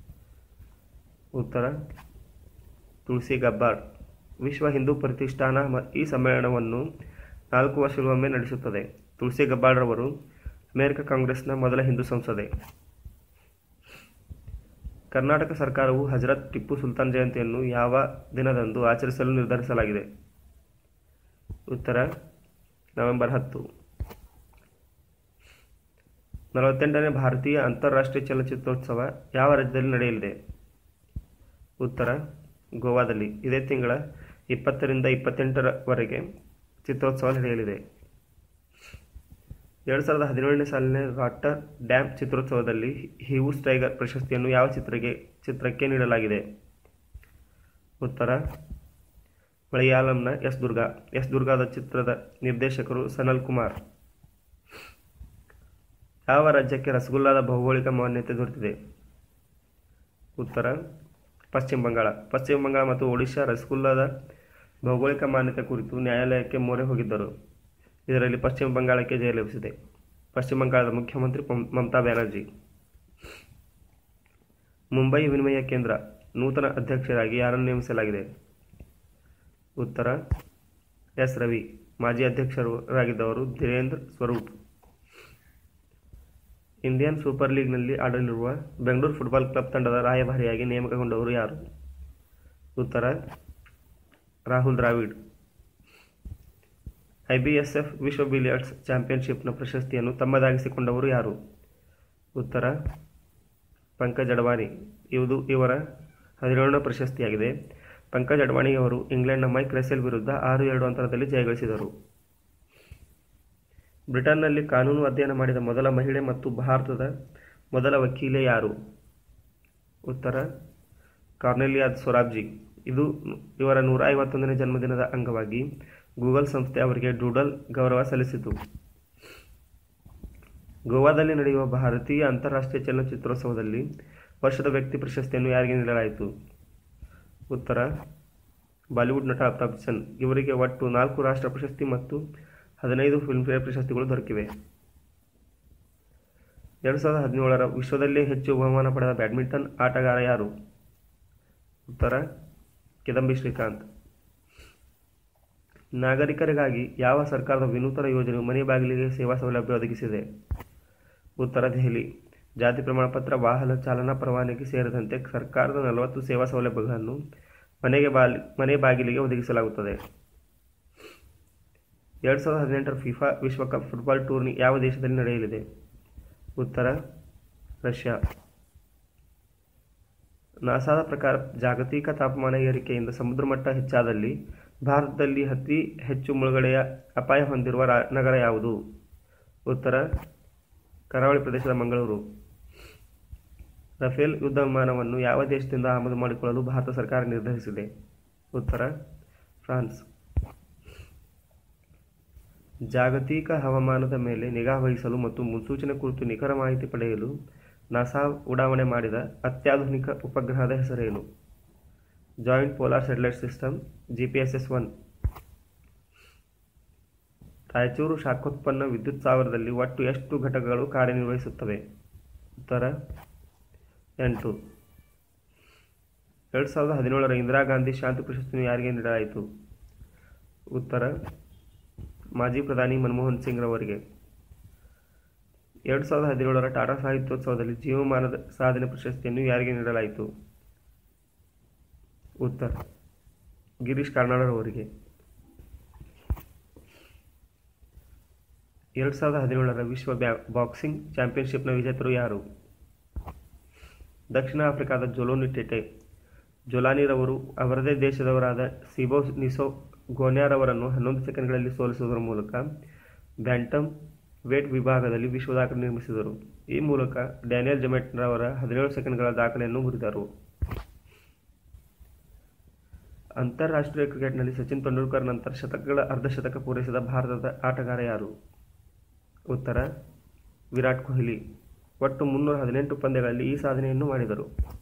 ಉತ್ತರ ತುಳಸಿ ಗಬ್ಬಾರ್ಡ್ ವಿಶ್ವ ಹಿಂದೂ ಪ್ರತಿಷ್ಠಾನ ಮ- ಈ ಸಮ್ಮೇಳನವನ್ನು ನಾಲ್ಕು ವರ್ಷಗಳೊಮ್ಮೆ ನಡೆಸುತ್ತದೆ ತುಳಸಿ ಗಬ್ಬಾರ್ಡ್ರವರು ಅಮೆರಿಕ ಕಾಂಗ್ರೆಸ್ನ ಮೊದಲ ಹಿಂದೂ ಸಂಸದೆ ಕರ್ನಾಟಕ ಸರ್ಕಾರವು ಹಜರತ್ ಟಿಪ್ಪು ಸುಲ್ತಾನ್ ಜಯಂತಿಯನ್ನು ಯಾವ ದಿನದಂದು ಆಚರಿಸಲು ನಿರ್ಧರಿಸಲಾಗಿದೆ ಉತ್ತರ ನವೆಂಬರ್ ಹತ್ತು ನಲವತ್ತೆಂಟನೇ ಭಾರತೀಯ ಅಂತಾರಾಷ್ಟ್ರೀಯ ಚಲನಚಿತ್ರೋತ್ಸವ ಯಾವ ರಾಜ್ಯದಲ್ಲಿ ನಡೆಯಲಿದೆ ಉತ್ತರ ಗೋವಾದಲ್ಲಿ ಇದೇ ತಿಂಗಳ ಇಪ್ಪತ್ತರಿಂದ ಇಪ್ಪತ್ತೆಂಟರವರೆಗೆ ಚಿತ್ರೋತ್ಸವ ನಡೆಯಲಿದೆ ಎರಡು ಸಾವಿರದ ಹದಿನೇಳನೇ ಸಾಲಿನ ರಾಟರ್ ಡ್ಯಾಮ್ ಚಿತ್ರೋತ್ಸವದಲ್ಲಿ ಹೀವೂಸ್ ಟೈಗರ್ ಪ್ರಶಸ್ತಿಯನ್ನು ಯಾವ ಚಿತ್ರಕ್ಕೆ ಚಿತ್ರಕ್ಕೆ ನೀಡಲಾಗಿದೆ ಉತ್ತರ ಮಲಯಾಳಂನ ಎಸ್ ದುರ್ಗಾ ಎಸ್ ದುರ್ಗಾದ ಚಿತ್ರದ ನಿರ್ದೇಶಕರು ಸನಲ್ ಕುಮಾರ್ ಯಾವ ರಾಜ್ಯಕ್ಕೆ ರಸಗುಲ್ಲಾದ ಭೌಗೋಳಿಕ ಮಾನ್ಯತೆ ದೊರೆತಿದೆ ಉತ್ತರ ಪಶ್ಚಿಮ ಬಂಗಾಳ ಪಶ್ಚಿಮ ಬಂಗಾಳ ಮತ್ತು ಒಡಿಶಾ ರಸಗುಲ್ಲಾದ ಭೌಗೋಳಿಕ ಮಾನ್ಯತೆ ಕುರಿತು ನ್ಯಾಯಾಲಯಕ್ಕೆ ಮೊರೆ ಹೋಗಿದ್ದರು ಇದರಲ್ಲಿ ಪಶ್ಚಿಮ ಬಂಗಾಳಕ್ಕೆ ಜಯ ಲಭಿಸಿದೆ ಪಶ್ಚಿಮ ಬಂಗಾಳದ ಮುಖ್ಯಮಂತ್ರಿ ಮಮ್- ಮಮತಾ ಬ್ಯಾನರ್ಜಿ ಮುಂಬೈ ವಿನಿಮಯ ಕೇಂದ್ರ ನೂತನ ಅಧ್ಯಕ್ಷರಾಗಿ ಯಾರನ್ನು ನೇಮಿಸಲಾಗಿದೆ ಉತ್ತರ ಎಸ್ ರವಿ ಮಾಜಿ ಅಧ್ಯಕ್ಷರಾಗಿದ್ದವರು ಧೀರೇಂದ್ರ ಸ್ವರೂಪ್ ಇಂಡಿಯನ್ ಸೂಪರ್ ಲೀಗ್ನಲ್ಲಿ ಆಡಲಿರುವ ಬೆಂಗಳೂರು ಫುಟ್ಬಾಲ್ ಕ್ಲಬ್ ತಂಡದ ರಾಯಭಾರಿಯಾಗಿ ನೇಮಕಗೊಂಡವರು ಯಾರು ಉತ್ತರ ರಾಹುಲ್ ದ್ರಾವಿಡ್ ಐಬಿಎಸ್ಎಫ್ ವಿಶ್ವ ಬಿಲಿಯರ್ಡ್ಸ್ ಚಾಂಪಿಯನ್ಶಿಪ್ನ ಪ್ರಶಸ್ತಿಯನ್ನು ತಮ್ಮದಾಗಿಸಿಕೊಂಡವರು ಯಾರು ಉತ್ತರ ಪಂಕಜ್ ಅಡ್ವಾಣಿ ಇದು ಇವರ ಹದಿನೇಳನೇ ಪ್ರಶಸ್ತಿಯಾಗಿದೆ ಪಂಕಜ್ ಅಡ್ವಾಣಿ ಅವರು ಇಂಗ್ಲೆಂಡ್ನ ಮೈಕ್ ರೆಸೆಲ್ ವಿರುದ್ಧ ಆರು ಎರಡು ಅಂತರದಲ್ಲಿ ಜಯಗಳಿಸಿದರು ಬ್ರಿಟನ್ನಲ್ಲಿ ಕಾನೂನು ಅಧ್ಯಯನ ಮಾಡಿದ ಮೊದಲ ಮಹಿಳೆ ಮತ್ತು ಭಾರತದ ಮೊದಲ ವಕೀಲೆ ಯಾರು ಉತ್ತರ ಕಾರ್ನೆಲಿಯಾ ಸೊರಾಬ್ಜಿ ಇದು ಇವರ ನೂರ ಐವತ್ತೊಂದನೇ ಜನ್ಮದಿನದ ಅಂಗವಾಗಿ ಗೂಗಲ್ ಸಂಸ್ಥೆ ಅವರಿಗೆ ಡೂಡಲ್ ಗೌರವ ಸಲ್ಲಿಸಿತು ಗೋವಾದಲ್ಲಿ ನಡೆಯುವ ಭಾರತೀಯ ಅಂತಾರಾಷ್ಟ್ರೀಯ ಚಲನಚಿತ್ರೋತ್ಸವದಲ್ಲಿ ವರ್ಷದ ವ್ಯಕ್ತಿ ಪ್ರಶಸ್ತಿಯನ್ನು ಯಾರಿಗೆ ನೀಡಲಾಯಿತು ಉತ್ತರ ಬಾಲಿವುಡ್ ನಟ ಅಮಿತಾಬ್ ಬಚ್ಚನ್ ಇವರಿಗೆ ಒಟ್ಟು ನಾಲ್ಕು ರಾಷ್ಟ್ರ ಪ್ರಶಸ್ತಿ ಮತ್ತು ಹದಿನೈದು ಫಿಲ್ಮ್ಫೇರ್ ಪ್ರಶಸ್ತಿಗಳು ದೊರಕಿವೆ ಎರಡು ಸಾವಿರದ ಹದಿನೇಳರ ವಿಶ್ವದಲ್ಲೇ ಹೆಚ್ಚು ಬಹುಮಾನ ಪಡೆದ ಬ್ಯಾಡ್ಮಿಂಟನ್ ಆಟಗಾರ ಯಾರು ಉತ್ತರ ಕಿದಂಬಿ ಶ್ರೀಕಾಂತ್ ನಾಗರಿಕರಿಗಾಗಿ ಯಾವ ಸರ್ಕಾರದ ವಿನೂತನ ಯೋಜನೆಯು ಮನೆ ಬಾಗಿಲಿಗೆ ಸೇವಾ ಸೌಲಭ್ಯ ಒದಗಿಸಿದೆ ಉತ್ತರ ದೆಹಲಿ ಜಾತಿ ಪ್ರಮಾಣ ಪತ್ರ ವಾಹನ ಚಾಲನಾ ಪರವಾನಗಿ ಸೇರಿದಂತೆ ಸರ್ಕಾರದ ನಲವತ್ತು ಸೇವಾ ಸೌಲಭ್ಯಗಳನ್ನು ಮನೆಗೆ ಬಾಲಿ ಮನೆ ಬಾಗಿಲಿಗೆ ಒದಗಿಸಲಾಗುತ್ತದೆ ಎರಡು ಸಾವಿರದ ಹದಿನೆಂಟರ ಫಿಫಾ ವಿಶ್ವಕಪ್ ಫುಟ್ಬಾಲ್ ಟೂರ್ನಿ ಯಾವ ದೇಶದಲ್ಲಿ ನಡೆಯಲಿದೆ ಉತ್ತರ ರಷ್ಯಾ ನಾಸಾದ ಪ್ರಕಾರ ಜಾಗತಿಕ ತಾಪಮಾನ ಏರಿಕೆಯಿಂದ ಸಮುದ್ರ ಮಟ್ಟ ಹೆಚ್ಚಾದಲ್ಲಿ ಭಾರತದಲ್ಲಿ ಅತಿ ಹೆಚ್ಚು ಮುಳುಗಡೆಯ ಅಪಾಯ ಹೊಂದಿರುವ ರಾ ನಗರ ಯಾವುದು ಉತ್ತರ ಕರಾವಳಿ ಪ್ರದೇಶದ ಮಂಗಳೂರು ರಫೇಲ್ ಯುದ್ಧ ವಿಮಾನವನ್ನು ಯಾವ ದೇಶದಿಂದ ಆಮದು ಮಾಡಿಕೊಳ್ಳಲು ಭಾರತ ಸರ್ಕಾರ ನಿರ್ಧರಿಸಿದೆ ಉತ್ತರ ಫ್ರಾನ್ಸ್ ಜಾಗತಿಕ ಹವಾಮಾನದ ಮೇಲೆ ನಿಗಾ ವಹಿಸಲು ಮತ್ತು ಮುನ್ಸೂಚನೆ ಕುರಿತು ನಿಖರ ಮಾಹಿತಿ ಪಡೆಯಲು ನಾಸಾ ಉಡಾವಣೆ ಮಾಡಿದ ಅತ್ಯಾಧುನಿಕ ಉಪಗ್ರಹದ ಹೆಸರೇನು joint polar satellite system GPSS one Raichur ಶಾಖೋತ್ಪನ್ನ ವಿದ್ಯುತ್ ಸಾವಿರದಲ್ಲಿ ಒಟ್ಟು ಎಷ್ಟು ಘಟಕಗಳು ಕಾರ್ಯನಿರ್ವಹಿಸುತ್ತವೆ ಉತ್ತರ ಎಂಟು ಎರಡು ಸಾವಿರದ ಹದಿನೇಳರ ಇಂದಿರಾ ಗಾಂಧಿ ಶಾಂತಿ ಪ್ರಶಸ್ತಿಯನ್ನು ಯಾರಿಗೆ ನೀಡಲಾಯಿತು ಉತ್ತರ ಮಾಜಿ ಪ್ರಧಾನಿ ಮನಮೋಹನ್ ಸಿಂಗ್ ರವರಿಗೆ ಎರಡು ಸಾವಿರದ ಹದಿನೇಳರ ಟಾಟಾ ಸಾಹಿತ್ಯೋತ್ಸವದಲ್ಲಿ ಜೀವಮಾನದ ಸಾಧನೆ ಪ್ರಶಸ್ತಿಯನ್ನು ಯಾರಿಗೆ ನೀಡಲಾಯಿತು ಉತ್ತರ ಗಿರೀಶ್ ಕಾರ್ನಾಡರವರಿಗೆ ಎರಡು ಸಾವಿರದ ಹದಿನೇಳರ ವಿಶ್ವ ಬ್ಯಾ ಬಾಕ್ಸಿಂಗ್ ಚಾಂಪಿಯನ್ಶಿಪ್ನ ವಿಜೇತರು ಯಾರು ದಕ್ಷಿಣ ಆಫ್ರಿಕಾದ ಜೊಲೋನಿ ಟೆಟೆ ಜೊಲಾನಿರವರು ಅವರದೇ ದೇಶದವರಾದ ಸಿಬೋ ನಿಸೋ ಗೋನ್ಯಾರವರನ್ನು ಹನ್ನೊಂದು ಸೆಕೆಂಡ್ಗಳಲ್ಲಿ ಸೋಲಿಸುವುದರ ಮೂಲಕ ಬ್ಯಾಂಟಮ್ ವೇಟ್ ವಿಭಾಗದಲ್ಲಿ ವಿಶ್ವ ದಾಖಲೆ ನಿರ್ಮಿಸಿದರು ಈ ಮೂಲಕ ಡ್ಯಾನಿಯಲ್ ಜಮೆಟ್ರವರ ಹದಿನೇಳು ಸೆಕೆಂಡ್ಗಳ ದಾಖಲೆಯನ್ನು ಮುರಿದರು ಅಂತಾರಾಷ್ಟ್ರೀಯ ಕ್ರಿಕೆಟ್ನಲ್ಲಿ ಸಚಿನ್ ತೆಂಡೂಲ್ಕರ್ ನಂತರ ಶತಕಗಳ ಅರ್ಧಶತಕ ಪೂರೈಸಿದ ಭಾರತದ ಆಟಗಾರ ಯಾರು ಉತ್ತರ ವಿರಾಟ್ ಕೊಹ್ಲಿ ಒಟ್ಟು ಮುನ್ನೂರ ಹದಿನೆಂಟು ಪಂದ್ಯಗಳಲ್ಲಿ ಈ ಸಾಧನೆಯನ್ನು ಮಾಡಿದರು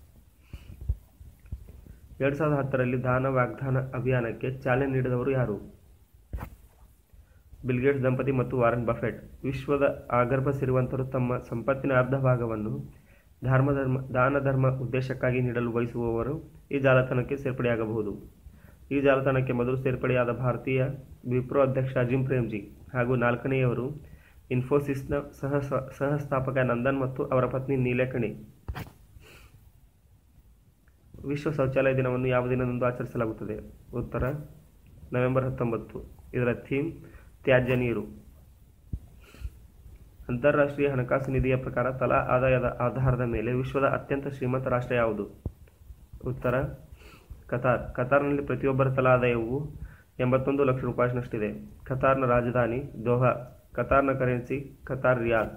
ಎರಡು ಸಾವಿರದ ಹತ್ತರಲ್ಲಿ ದಾನ ವಾಗ್ದಾನ ಅಭಿಯಾನಕ್ಕೆ ಚಾಲನೆ ನೀಡಿದವರು ಯಾರು ಬಿಲ್ಗೇಟ್ಸ್ ದಂಪತಿ ಮತ್ತು ವಾರನ್ ಬಫೆಟ್ ವಿಶ್ವದ ಆಗರ್ಭ ಸಿರಿವಂತರು ತಮ್ಮ ಸಂಪತ್ತಿನ ಅರ್ಧ ಭಾಗವನ್ನು ಧರ್ಮ ಧರ್ಮ ದಾನ ಧರ್ಮ ಉದ್ದೇಶಕ್ಕಾಗಿ ನೀಡಲು ಬಯಸುವವರು ಈ ಜಾಲತಾಣಕ್ಕೆ ಸೇರ್ಪಡೆಯಾಗಬಹುದು ಈ ಜಾಲತಾಣಕ್ಕೆ ಮೊದಲು ಸೇರ್ಪಡೆಯಾದ ಭಾರತೀಯ ವಿಪ್ರೋ ಅಧ್ಯಕ್ಷ ಅಜಿಂ ಪ್ರೇಮ್ಜಿ ಹಾಗೂ ನಾಲ್ಕನೆಯವರು ಇನ್ಫೋಸಿಸ್ನ ಸಹ ಸಹಸ್ಥಾಪಕ ನಂದನ್ ಮತ್ತು ಅವರ ಪತ್ನಿ ನೀಲೇಕಣಿ ವಿಶ್ವ ಶೌಚಾಲಯ ದಿನವನ್ನು ಯಾವ ದಿನದಂದು ಆಚರಿಸಲಾಗುತ್ತದೆ ಉತ್ತರ ನವೆಂಬರ್ ಹತ್ತೊಂಬತ್ತು ಇದರ ಥೀಮ್ ತ್ಯಾಜ್ಯ ನೀರು ಅಂತಾರಾಷ್ಟ್ರೀಯ ಹಣಕಾಸು ನಿಧಿಯ ಪ್ರಕಾರ ತಲಾ ಆದಾಯದ ಆಧಾರದ ಮೇಲೆ ವಿಶ್ವದ ಅತ್ಯಂತ ಶ್ರೀಮಂತ ರಾಷ್ಟ್ರ ಯಾವುದು ಉತ್ತರ ಕತಾರ್ ಕತಾರ್ನಲ್ಲಿ ಪ್ರತಿಯೊಬ್ಬರ ತಲಾ ಆದಾಯವು ಎಂಬತ್ತೊಂದು ಲಕ್ಷ ರೂಪಾಯಿನಷ್ಟಿದೆ ಕತಾರ್ನ ರಾಜಧಾನಿ ದೋಹಾ ಕತಾರ್ನ ಕರೆನ್ಸಿ ಕತಾರ್ ರಿಯಾಲ್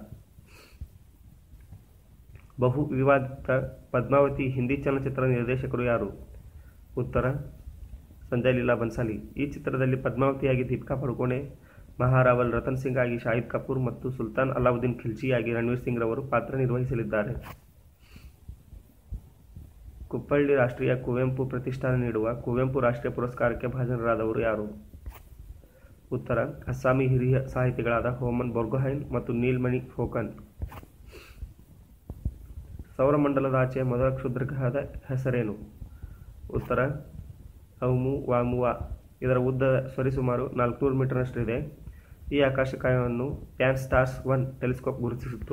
ಬಹು ವಿವಾದಿತ ಪದ್ಮಾವತಿ ಹಿಂದಿ ಚಲನಚಿತ್ರ ನಿರ್ದೇಶಕರು ಯಾರು ಉತ್ತರ ಸಂಜಯ್ ಲೀಲಾ ಬನ್ಸಾಲಿ ಈ ಚಿತ್ರದಲ್ಲಿ ಪದ್ಮಾವತಿಯಾಗಿ ದೀಪಿಕಾ ಪಡುಕೋಣೆ ಮಹಾರಾವಲ್ ರತನ್ ಸಿಂಗ್ ಆಗಿ ಶಾಹಿದ್ ಕಪೂರ್ ಮತ್ತು ಸುಲ್ತಾನ್ ಅಲಾವುದ್ದೀನ್ ಖಿಲ್ಜಿಯಾಗಿ ರಣವೀರ್ ಸಿಂಗ್ ರವರು ಪಾತ್ರ ನಿರ್ವಹಿಸಲಿದ್ದಾರೆ ಕುಪ್ಪಳ್ಳಿ ರಾಷ್ಟ್ರೀಯ ಕುವೆಂಪು ಪ್ರತಿಷ್ಠಾನ ನೀಡುವ ಕುವೆಂಪು ರಾಷ್ಟ್ರೀಯ ಪುರಸ್ಕಾರಕ್ಕೆ ಭಾಜನರಾದವರು ಯಾರು ಉತ್ತರ ಅಸ್ಸಾಮಿ ಹಿರಿಯ ಸಾಹಿತಿಗಳಾದ ಹೋಮನ್ ಬೊರ್ಗೊಹೈನ್ ಮತ್ತು ನೀಲ್ಮಣಿ ಫೋಕನ್ ಸೌರಮಂಡಲದ ಆಚೆಯ ಮೊದಲ ಕ್ಷುದ್ರಗ್ರಹದ ಹೆಸರೇನು ಉತ್ತರ ಔಮು ವಾಮುವಾ ಇದರ ಉದ್ದ ಸರಿಸುಮಾರು ನಾಲ್ಕುನೂರು ಮೀಟರ್ನಷ್ಟಿದೆ ಈ ಆಕಾಶಕಾಯವನ್ನು ಪ್ಯಾನ್ ಸ್ಟಾರ್ಸ್ ಒನ್ ಟೆಲಿಸ್ಕೋಪ್ ಗುರುತಿಸಿತ್ತು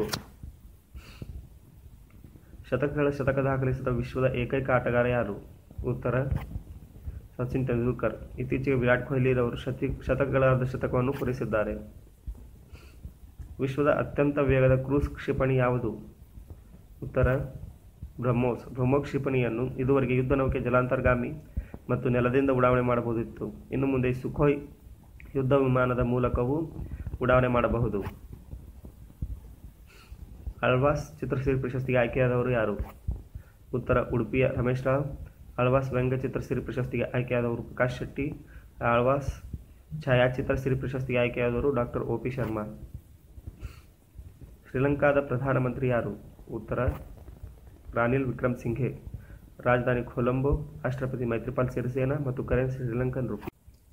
ಶತಕಗಳ ಶತಕ ದಾಖಲಿಸಿದ ವಿಶ್ವದ ಏಕೈಕ ಆಟಗಾರ ಯಾರು ಉತ್ತರ ಸಚಿನ್ ತೆಂಡೂಲ್ಕರ್ ಇತ್ತೀಚೆಗೆ ವಿರಾಟ್ ಕೊಹ್ಲಿರವರು ಶತಿ ಶತಕಗಳ ಶತಕವನ್ನು ಪೂರೈಸಿದ್ದಾರೆ ವಿಶ್ವದ ಅತ್ಯಂತ ವೇಗದ ಕ್ರೂಸ್ ಕ್ಷಿಪಣಿ ಯಾವುದು ಉತ್ತರ ಬ್ರಹ್ಮೋಸ್ ಬ್ರಹ್ಮೋಸ್ ಕ್ಷಿಪಣಿಯನ್ನು ಇದುವರೆಗೆ ಯುದ್ಧ ನೌಕೆ ಜಲಾಂತರ್ಗಾಮಿ ಮತ್ತು ನೆಲದಿಂದ ಉಡಾವಣೆ ಮಾಡಬಹುದಿತ್ತು ಇನ್ನು ಮುಂದೆ ಸುಖೋಯ್ ಯುದ್ಧ ವಿಮಾನದ ಮೂಲಕವೂ ಉಡಾವಣೆ ಮಾಡಬಹುದು ಅಳ್ವಾಸ್ ಚಿತ್ರಸಿರಿ ಪ್ರಶಸ್ತಿಗೆ ಆಯ್ಕೆಯಾದವರು ಯಾರು ಉತ್ತರ ಉಡುಪಿಯ ರಮೇಶ್ ರಾವ್ ಆಳ್ವಾಸ್ ವ್ಯಂಗ್ಯ ಚಿತ್ರಸಿರಿ ಪ್ರಶಸ್ತಿಗೆ ಆಯ್ಕೆಯಾದವರು ಪ್ರಕಾಶ್ ಶೆಟ್ಟಿ ಆಳ್ವಾಸ್ ಛಾಯಾಚಿತ್ರ ಸಿರಿ ಪ್ರಶಸ್ತಿಗೆ ಆಯ್ಕೆಯಾದವರು ಡಾಕ್ಟರ್ ಒ ಪಿ ಶರ್ಮಾ ಶ್ರೀಲಂಕಾದ ಪ್ರಧಾನಮಂತ್ರಿ ಯಾರು ಉತ್ತರ ರಾನಿಲ್ ವಿಕ್ರಮ್ ಸಿಂಘೆ ರಾಜಧಾನಿ ಕೊಲಂಬೋ ರಾಷ್ಟ್ರಪತಿ ಮೈತ್ರಿಪಾಲ್ ಸಿರಿಸೇನಾ ಮತ್ತು ಕರೆನ್ಸಿ ಶ್ರೀಲಂಕನ್ ರುಪಿ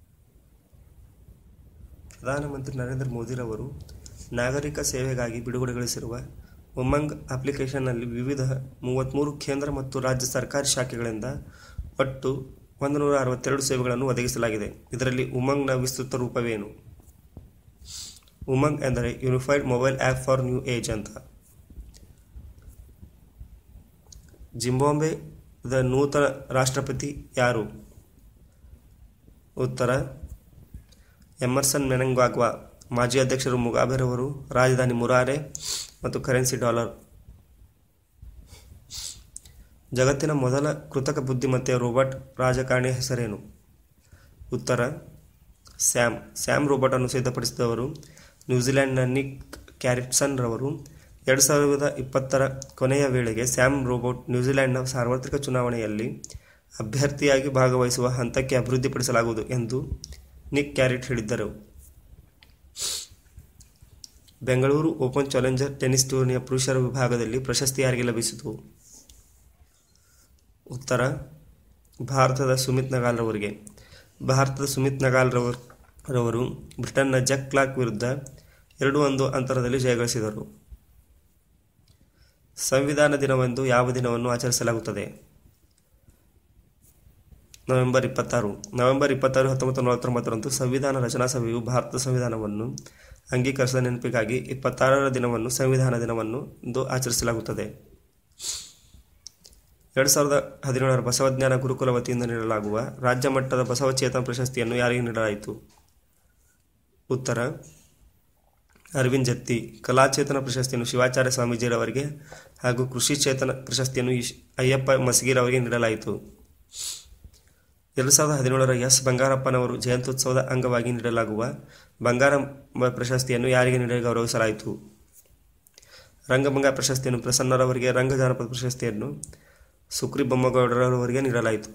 ಪ್ರಧಾನಮಂತ್ರಿ ನರೇಂದ್ರ ಮೋದಿರವರು ನಾಗರಿಕ ಸೇವೆಗಾಗಿ ಬಿಡುಗಡೆಗೊಳಿಸಿರುವ ಉಮಂಗ್ ಅಪ್ಲಿಕೇಶನ್ನಲ್ಲಿ ವಿವಿಧ ಮೂವತ್ತ್ಮೂರು ಕೇಂದ್ರ ಮತ್ತು ರಾಜ್ಯ ಸರ್ಕಾರಿ ಶಾಖೆಗಳಿಂದ ಒಟ್ಟು ಒಂದು ನೂರ ಅರವತ್ತೆರಡು ಸೇವೆಗಳನ್ನು ಒದಗಿಸಲಾಗಿದೆ ಇದರಲ್ಲಿ ಉಮಂಗ್ನ ವಿಸ್ತೃತ ರೂಪವೇನು ಉಮಂಗ್ ಎಂದರೆ unified mobile app for new age ಅಂತ ಜಿಂಬಾಬ್ವೆದ ನೂತನ ರಾಷ್ಟ್ರಪತಿ ಯಾರು ಉತ್ತರ ಎಮರ್ಸನ್ ಮೆನಂಗ್ವಾಗ್ವಾ ಮಾಜಿ ಅಧ್ಯಕ್ಷರು ಮುಗಾಬೆರವರು ರಾಜಧಾನಿ ಮುರಾರೆ ಮತ್ತು ಕರೆನ್ಸಿ ಡಾಲರ್ ಜಗತ್ತಿನ ಮೊದಲ ಕೃತಕ ಬುದ್ಧಿಮತ್ತೆಯ ರೋಬೋಟ್ ರಾಜಕಾರಣಿ ಹೆಸರೇನು ಉತ್ತರ ಸ್ಯಾಮ್ ಸ್ಯಾಮ್ ರೋಬೋಟ್ ಅನ್ನು ಸಿದ್ಧಪಡಿಸಿದವರು ನ್ಯೂಜಿಲೆಂಡ್ನ ನಿಕ್ ಕ್ಯಾರಿಟ್ಸನ್ ರವರು ಎರಡು ಸಾವಿರದ ಇಪ್ಪತ್ತರ ಕೊನೆಯ ವೇಳೆಗೆ ಸ್ಯಾಮ್ ರೋಬೋಟ್ ನ್ಯೂಜಿಲೆಂಡ್ನ ಸಾರ್ವತ್ರಿಕ ಚುನಾವಣೆಯಲ್ಲಿ ಅಭ್ಯರ್ಥಿಯಾಗಿ ಭಾಗವಹಿಸುವ ಹಂತಕ್ಕೆ ಅಭಿವೃದ್ಧಿಪಡಿಸಲಾಗುವುದು ಎಂದು ನಿಕ್ ಕ್ಯಾರಿಟ್ ಹೇಳಿದ್ದರು ಬೆಂಗಳೂರು ಓಪನ್ ಚಾಲೆಂಜರ್ ಟೆನ್ನಿಸ್ ಟೂರ್ನಿಯ ಪುರುಷರ ವಿಭಾಗದಲ್ಲಿ ಪ್ರಶಸ್ತಿ ಯಾರಿಗೆ ಲಭಿಸಿತು ಉತ್ತರ ಭಾರತದ ಸುಮಿತ್ ನಗಾಲ್ ರವರಿಗೆ ಭಾರತದ ಸುಮಿತ್ ನಗಾಲ್ ರವರ್ ರವರು ಬ್ರಿಟನ್ನ ಜಕ್ ಕ್ಲಾರ್ಕ್ ವಿರುದ್ಧ ಎರಡು ಒಂದು ಅಂತರದಲ್ಲಿ ಜಯಗಳಿಸಿದರು ಸಂವಿಧಾನ ದಿನವೆಂದು ಯಾವ ದಿನವನ್ನು ಆಚರಿಸಲಾಗುತ್ತದೆ ನವೆಂಬರ್ ಇಪ್ಪತ್ತಾರು ನವೆಂಬರ್ ಇಪ್ಪತ್ತಾರು ಹತ್ತೊಂಬತ್ತು ನಲವತ್ತೊಂಬತ್ತರಂದು ಸಂವಿಧಾನ ರಚನಾ ಸಭೆಯು ಭಾರತದ ಸಂವಿಧಾನವನ್ನು ಅಂಗೀಕರಿಸಿದ ನೆನಪಿಗಾಗಿ ಇಪ್ಪತ್ತಾರರ ದಿನವನ್ನು ಸಂವಿಧಾನ ದಿನವನ್ನು ಎಂದು ಆಚರಿಸಲಾಗುತ್ತದೆ ಎರಡು ಸಾವಿರದ ಹದಿನೇಳರ ಬಸವಜ್ಞಾನ ಗುರುಕುಲ ವತಿಯಿಂದ ನೀಡಲಾಗುವ ರಾಜ್ಯ ಮಟ್ಟದ ಬಸವಚೇತನ ಪ್ರಶಸ್ತಿಯನ್ನು ಯಾರಿಗೆ ನೀಡಲಾಯಿತು ಉತ್ತರ ಅರವಿಂದ್ ಜತ್ತಿ ಕಲಾಚೇತನ ಪ್ರಶಸ್ತಿಯನ್ನು ಶಿವಾಚಾರ್ಯ ಸ್ವಾಮೀಜಿರವರಿಗೆ ಹಾಗೂ ಕೃಷಿ ಚೇತನ ಪ್ರಶಸ್ತಿಯನ್ನು ಇಶ್- ಅಯ್ಯಪ್ಪ ಮಸಗಿರವರಿಗೆ ನೀಡಲಾಯಿತು ಎರಡು ಸಾವಿರದ ಹದಿನೇಳರ ಎಸ್ ಬಂಗಾರಪ್ಪನವರು ಜಯಂತ್ಯುತ್ಸವದ ಅಂಗವಾಗಿ ನೀಡಲಾಗುವ ಬಂಗಾರ ಮ- ಪ್ರಶಸ್ತಿಯನ್ನು ಯಾರಿಗೆ ನೀಡಿ ಗೌರವಿಸಲಾಯಿತು ರಂಗಭಂಗ ಪ್ರಶಸ್ತಿಯನ್ನು ಪ್ರಸನ್ನರವರಿಗೆ ರಂಗ ಜಾನಪದ ಪ್ರಶಸ್ತಿಯನ್ನು ಸುಕ್ರಿ ಬೊಮ್ಮಗೌಡರವರಿಗೆ ನೀಡಲಾಯಿತು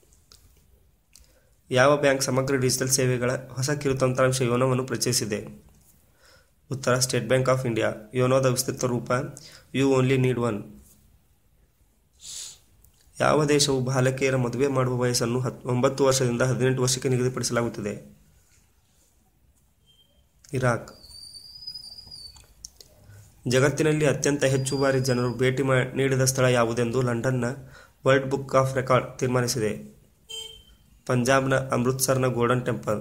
ಯಾವ ಬ್ಯಾಂಕ್ ಸಮಗ್ರ ಡಿಜಿಟಲ್ ಸೇವೆಗಳ ಹೊಸ ಕಿರುತಂತ್ರಾಂಶ ಯೋನವನ್ನು ಪರಿಚಯಿಸಿದೆ ಉತ್ತರ ಸ್ಟೇಟ್ ಬ್ಯಾಂಕ್ ಆಫ್ ಇಂಡಿಯಾ ಯೋನೋದ ವಿಸ್ತೃತ ರೂಪ ಯು ಓನ್ಲಿ ನೀಡ್ ಒನ್ ಯಾವ ದೇಶವು ಬಾಲಕಿಯರ ಮದುವೆ ಮಾಡುವ ವಯಸ್ಸನ್ನು ಹತ್ ಒಂಬತ್ತು ವರ್ಷದಿಂದ ಹದಿನೆಂಟು ವರ್ಷಕ್ಕೆ ನಿಗದಿಪಡಿಸಲಾಗುತ್ತದೆ ಇರಾಕ್ ಜಗತ್ತಿನಲ್ಲಿ ಅತ್ಯಂತ ಹೆಚ್ಚು ಬಾರಿ ಜನರು ಭೇಟಿ ಮಾ ನೀಡಿದ ಸ್ಥಳ ಯಾವುದೆಂದು ಲಂಡನ್ನ ವರ್ಲ್ಡ್ ಬುಕ್ ಆಫ್ ರೆಕಾರ್ಡ್ ತೀರ್ಮಾನಿಸಿದೆ ಪಂಜಾಬ್ನ ಅಮೃತ್ಸರ್ನ ಗೋಲ್ಡನ್ ಟೆಂಪಲ್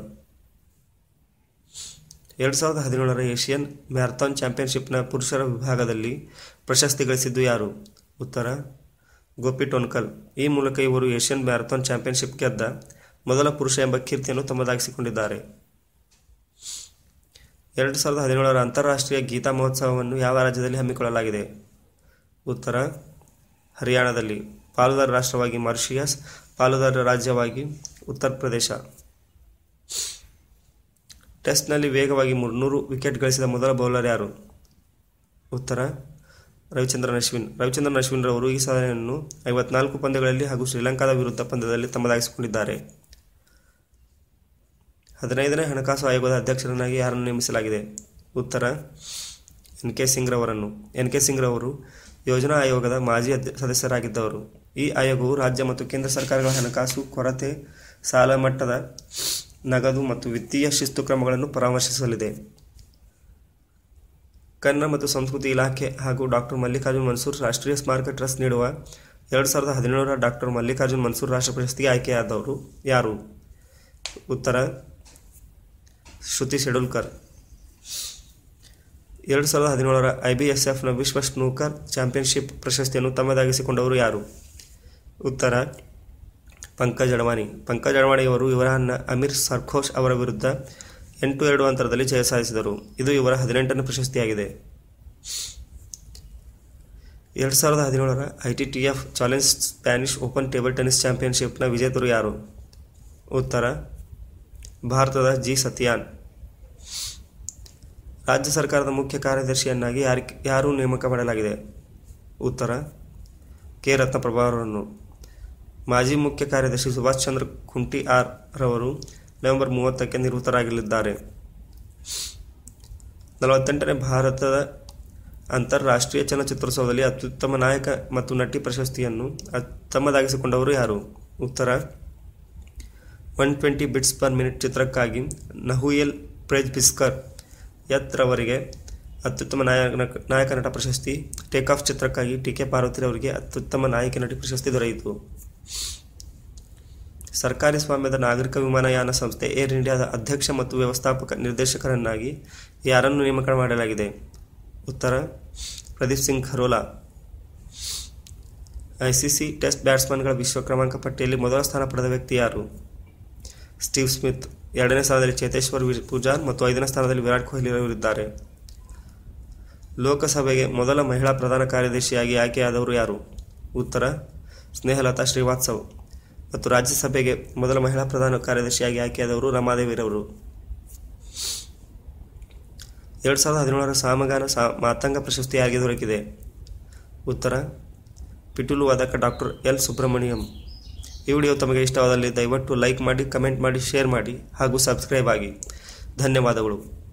ಎರಡು ಸಾವಿರದ ಹದಿನೇಳರ ಏಷ್ಯನ್ ಮ್ಯಾರಥಾನ್ ಚಾಂಪಿಯನ್ಶಿಪ್ನ ಪುರುಷರ ವಿಭಾಗದಲ್ಲಿ ಪ್ರಶಸ್ತಿ ಗಳಿಸಿದ್ದು ಯಾರು ಉತ್ತರ ಗೋಪಿ ಟೋನ್ಕಲ್ ಈ ಮೂಲಕ ಇವರು ಏಷ್ಯನ್ ಮ್ಯಾರಥಾನ್ ಚಾಂಪಿಯನ್ಶಿಪ್ ಗೆದ್ದ ಮೊದಲ ಪುರುಷ ಎಂಬ ಕೀರ್ತಿಯನ್ನು ತಮ್ಮದಾಗಿಸಿಕೊಂಡಿದ್ದಾರೆ ಎರಡು ಸಾವಿರದ ಹದಿನೇಳರ ಅಂತಾರಾಷ್ಟ್ರೀಯ ಗೀತಾ ಮಹೋತ್ಸವವನ್ನು ಯಾವ ರಾಜ್ಯದಲ್ಲಿ ಹಮ್ಮಿಕೊಳ್ಳಲಾಗಿದೆ ಉತ್ತರ ಹರಿಯಾಣದಲ್ಲಿ ಪಾಲುದಾರ ರಾಷ್ಟ್ರವಾಗಿ ಮಾರಿಷಿಯಸ್ ಪಾಲುದಾರ ರಾಜ್ಯವಾಗಿ ಉತ್ತರ ಪ್ರದೇಶ ಟೆಸ್ಟ್ನಲ್ಲಿ ವೇಗವಾಗಿ ಮುನ್ನೂರು ವಿಕೆಟ್ ಗಳಿಸಿದ ಮೊದಲ ಬೌಲರ್ ಯಾರು ಉತ್ತರ ರವಿಚಂದ್ರನ್ ಅಶ್ವಿನ್ ರವಿಚಂದ್ರನ್ ಅಶ್ವಿನ್ ರವರು ಈ ಸಾಧನೆಯನ್ನು ಐವತ್ನಾಲ್ಕು ಪಂದ್ಯಗಳಲ್ಲಿ ಹಾಗೂ ಶ್ರೀಲಂಕಾದ ವಿರುದ್ಧ ಪಂದ್ಯದಲ್ಲಿ ತಮ್ಮದಾಗಿಸಿಕೊಂಡಿದ್ದಾರೆ ಹದಿನೈದನೇ ಹಣಕಾಸು ಆಯೋಗದ ಅಧ್ಯಕ್ಷರನ್ನಾಗಿ ಯಾರನ್ನು ನೇಮಿಸಲಾಗಿದೆ ಉತ್ತರ ಎನ್ ಕೆ ಸಿಂಗ್ ರವರನ್ನು ಎನ್ ಕೆ ಸಿಂಗ್ ರವರು ಯೋಜನಾ ಆಯೋಗದ ಮಾಜಿ ಅಧ್ಯ ಸದಸ್ಯರಾಗಿದ್ದವರು ಈ ಆಯೋಗವು ರಾಜ್ಯ ಮತ್ತು ಕೇಂದ್ರ ಸರ್ಕಾರಗಳ ಹಣಕಾಸು ಕೊರತೆ ಸಾಲ ಮಟ್ಟದ ನಗದು ಮತ್ತು ವಿತ್ತೀಯ ಶಿಸ್ತು ಕ್ರಮಗಳನ್ನು ಪರಾಮರ್ಶಿಸಲಿದೆ ಕನ್ನಡ ಮತ್ತು ಸಂಸ್ಕೃತಿ ಇಲಾಖೆ ಹಾಗೂ ಡಾಕ್ಟರ್ ಮಲ್ಲಿಕಾರ್ಜುನ್ ಮನ್ಸೂರ್ ರಾಷ್ಟ್ರೀಯ ಸ್ಮಾರಕ ಟ್ರಸ್ಟ್ ನೀಡುವ ಎರಡು ಸಾವಿರದ ಹದಿನೇಳರ ಡಾಕ್ಟರ್ ಮಲ್ಲಿಕಾರ್ಜುನ್ ಮನ್ಸೂರ್ ರಾಷ್ಟ್ರ ಪ್ರಶಸ್ತಿಗೆ ಆಯ್ಕೆಯಾದವರು ಯಾರು ಉತ್ತರ ಶ್ರುತಿ ಶೆಡ್ಯೂಲ್ಕರ್ ಎರಡು ಸಾವಿರದ ಹದಿನೇಳರ ಐ ಬಿ ಎಸ್ ಎಫ್ನ ವಿಶ್ವ ಸ್ನೂಕರ್ ಚಾಂಪಿಯನ್ಶಿಪ್ ಪ್ರಶಸ್ತಿಯನ್ನು ತಮ್ಮದಾಗಿಸಿಕೊಂಡವರು ಯಾರು ಉತ್ತರ ಪಂಕಜ್ ಅಡವಾಣಿ ಪಂಕಜ್ ಅಡವಾಣಿಯವರು ಇವರ ಅಣ್ಣ ಅಮೀರ್ ಸರ್ಖೋಶ್ ಅವರ ವಿರುದ್ಧ ಎಂಟು ಎರಡು ಅಂತರದಲ್ಲಿ ಜಯ ಸಾಧಿಸಿದರು ಇದು ಇವರ ಹದಿನೆಂಟನೇ ಪ್ರಶಸ್ತಿಯಾಗಿದೆ ಎರಡು ಸಾವಿರದ ಹದಿನೇಳರ I T T F challenge Spanish open table tennis ಚಾಂಪಿಯನ್ಶಿಪ್ನ ವಿಜೇತರು ಯಾರು ಉತ್ತರ ಭಾರತದ ಜಿ ಸತ್ಯಾನ್ ರಾಜ್ಯ ಸರ್ಕಾರದ ಮುಖ್ಯ ಕಾರ್ಯದರ್ಶಿಯನ್ನಾಗಿ ಯಾರು ಯಾರು ನೇಮಕ ಮಾಡಲಾಗಿದೆ ಉತ್ತರ ಕೆ ರತ್ನಪ್ರಭಾ ಅವರನ್ನು ಮಾಜಿ ಮುಖ್ಯ ಕಾರ್ಯದರ್ಶಿ ಸುಭಾಷ್ ಚಂದ್ರ ಖುಂಟಿ ಆರ್ ರವರು ನವೆಂಬರ್ ಮೂವತ್ತಕ್ಕೆ ನಿವೃತ್ತರಾಗಲಿದ್ದಾರೆ ನಲವತ್ತೆಂಟನೇ ಭಾರತದ ಅಂತಾರಾಷ್ಟ್ರೀಯ ಚಲನಚಿತ್ರೋತ್ಸವದಲ್ಲಿ ಅತ್ಯುತ್ತಮ ನಾಯಕ ಮತ್ತು ನಟಿ ಪ್ರಶಸ್ತಿಯನ್ನು ಅ- ತಮ್ಮದಾಗಿಸಿಕೊಂಡವರು ಯಾರು ಉತ್ತರ one twenty beats per minute ಚಿತ್ರಕ್ಕಾಗಿ ನಹುಯೆಲ್ ಪ್ರೇಜ್ ಬಿಸ್ಕರ್ ಯತ್ ರವರಿಗೆ ಅತ್ಯುತ್ತಮ ನಾಯಕ ನಾಯಕ ನಟ ಪ್ರಶಸ್ತಿ ಟೇಕ್ ಆಫ್ ಚಿತ್ರಕ್ಕಾಗಿ ಟಿ ಕೆ ಪಾರ್ವತಿರವರಿಗೆ ಅತ್ಯುತ್ತಮ ನಾಯಕಿ ನಟಿ ಪ್ರಶಸ್ತಿ ದೊರೆಯಿತು ಸರ್ಕಾರಿ ಸ್ವಾಮ್ಯದ ನಾಗರಿಕ ವಿಮಾನಯಾನ ಸಂಸ್ಥೆ ಏರ್ ಇಂಡಿಯಾದ ಅಧ್ಯಕ್ಷ ಮತ್ತು ವ್ಯವಸ್ಥಾಪಕ ನಿರ್ದೇಶಕರನ್ನಾಗಿ ಯಾರನ್ನು ನೇಮಕ ಮಾಡಲಾಗಿದೆ ಉತ್ತರ ಪ್ರದೀಪ್ ಸಿಂಗ್ ಖರೋಲಾ ಐಸಿಸಿ ಟೆಸ್ಟ್ ಬ್ಯಾಟ್ಸ್ಮನ್ಗಳ ವಿಶ್ವ ಕ್ರಮಾಂಕ ಪಟ್ಟಿಯಲ್ಲಿ ಮೊದಲ ಸ್ಥಾನ ಪಡೆದ ವ್ಯಕ್ತಿ ಯಾರು ಸ್ಟೀವ್ ಸ್ಮಿತ್ ಎರಡನೇ ಸ್ಥಾನದಲ್ಲಿ ಚೇತೇಶ್ವರ್ ವಿ- ಪೂಜಾರ್ ಮತ್ತು ಐದನೇ ಸ್ಥಾನದಲ್ಲಿ ವಿರಾಟ್ ಕೊಹ್ಲಿ ಅವರಿದ್ದಾರೆ ಲೋಕಸಭೆಗೆ ಮೊದಲ ಮಹಿಳಾ ಪ್ರಧಾನ ಕಾರ್ಯದರ್ಶಿಯಾಗಿ ಆಯ್ಕೆಯಾದವರು ಯಾರು ಉತ್ತರ ಸ್ನೇಹಲತಾ ಶ್ರೀವಾತ್ಸವ್ ಮತ್ತು ರಾಜ್ಯಸಭೆಗೆ ಮೊದಲ ಮಹಿಳಾ ಪ್ರಧಾನ ಕಾರ್ಯದರ್ಶಿಯಾಗಿ ಆಯ್ಕೆಯಾದವರು ರಮಾದೇವಿರವರು ಎರಡು ಸಾವಿರದ ಹದಿನೇಳರ ಸಾಮಗಾನ ಸಾ ಮಾತಂಗ ಪ್ರಶಸ್ತಿ ಯಾರಿಗೆ ದೊರಕಿದೆ ಉತ್ತರ ಪಿಟುಲು ವಾದಕ ಡಾಕ್ಟರ್ ಎಲ್ ಸುಬ್ರಹ್ಮಣ್ಯಂ ಈ ವಿಡಿಯೋ ತಮಗೆ ಇಷ್ಟವಾದಲ್ಲಿ ದಯವಿಟ್ಟು ಲೈಕ್ ಮಾಡಿ ಕಮೆಂಟ್ ಮಾಡಿ ಶೇರ್ ಮಾಡಿ ಹಾಗೂ ಸಬ್ಸ್ಕ್ರೈಬ್ ಆಗಿ ಧನ್ಯವಾದಗಳು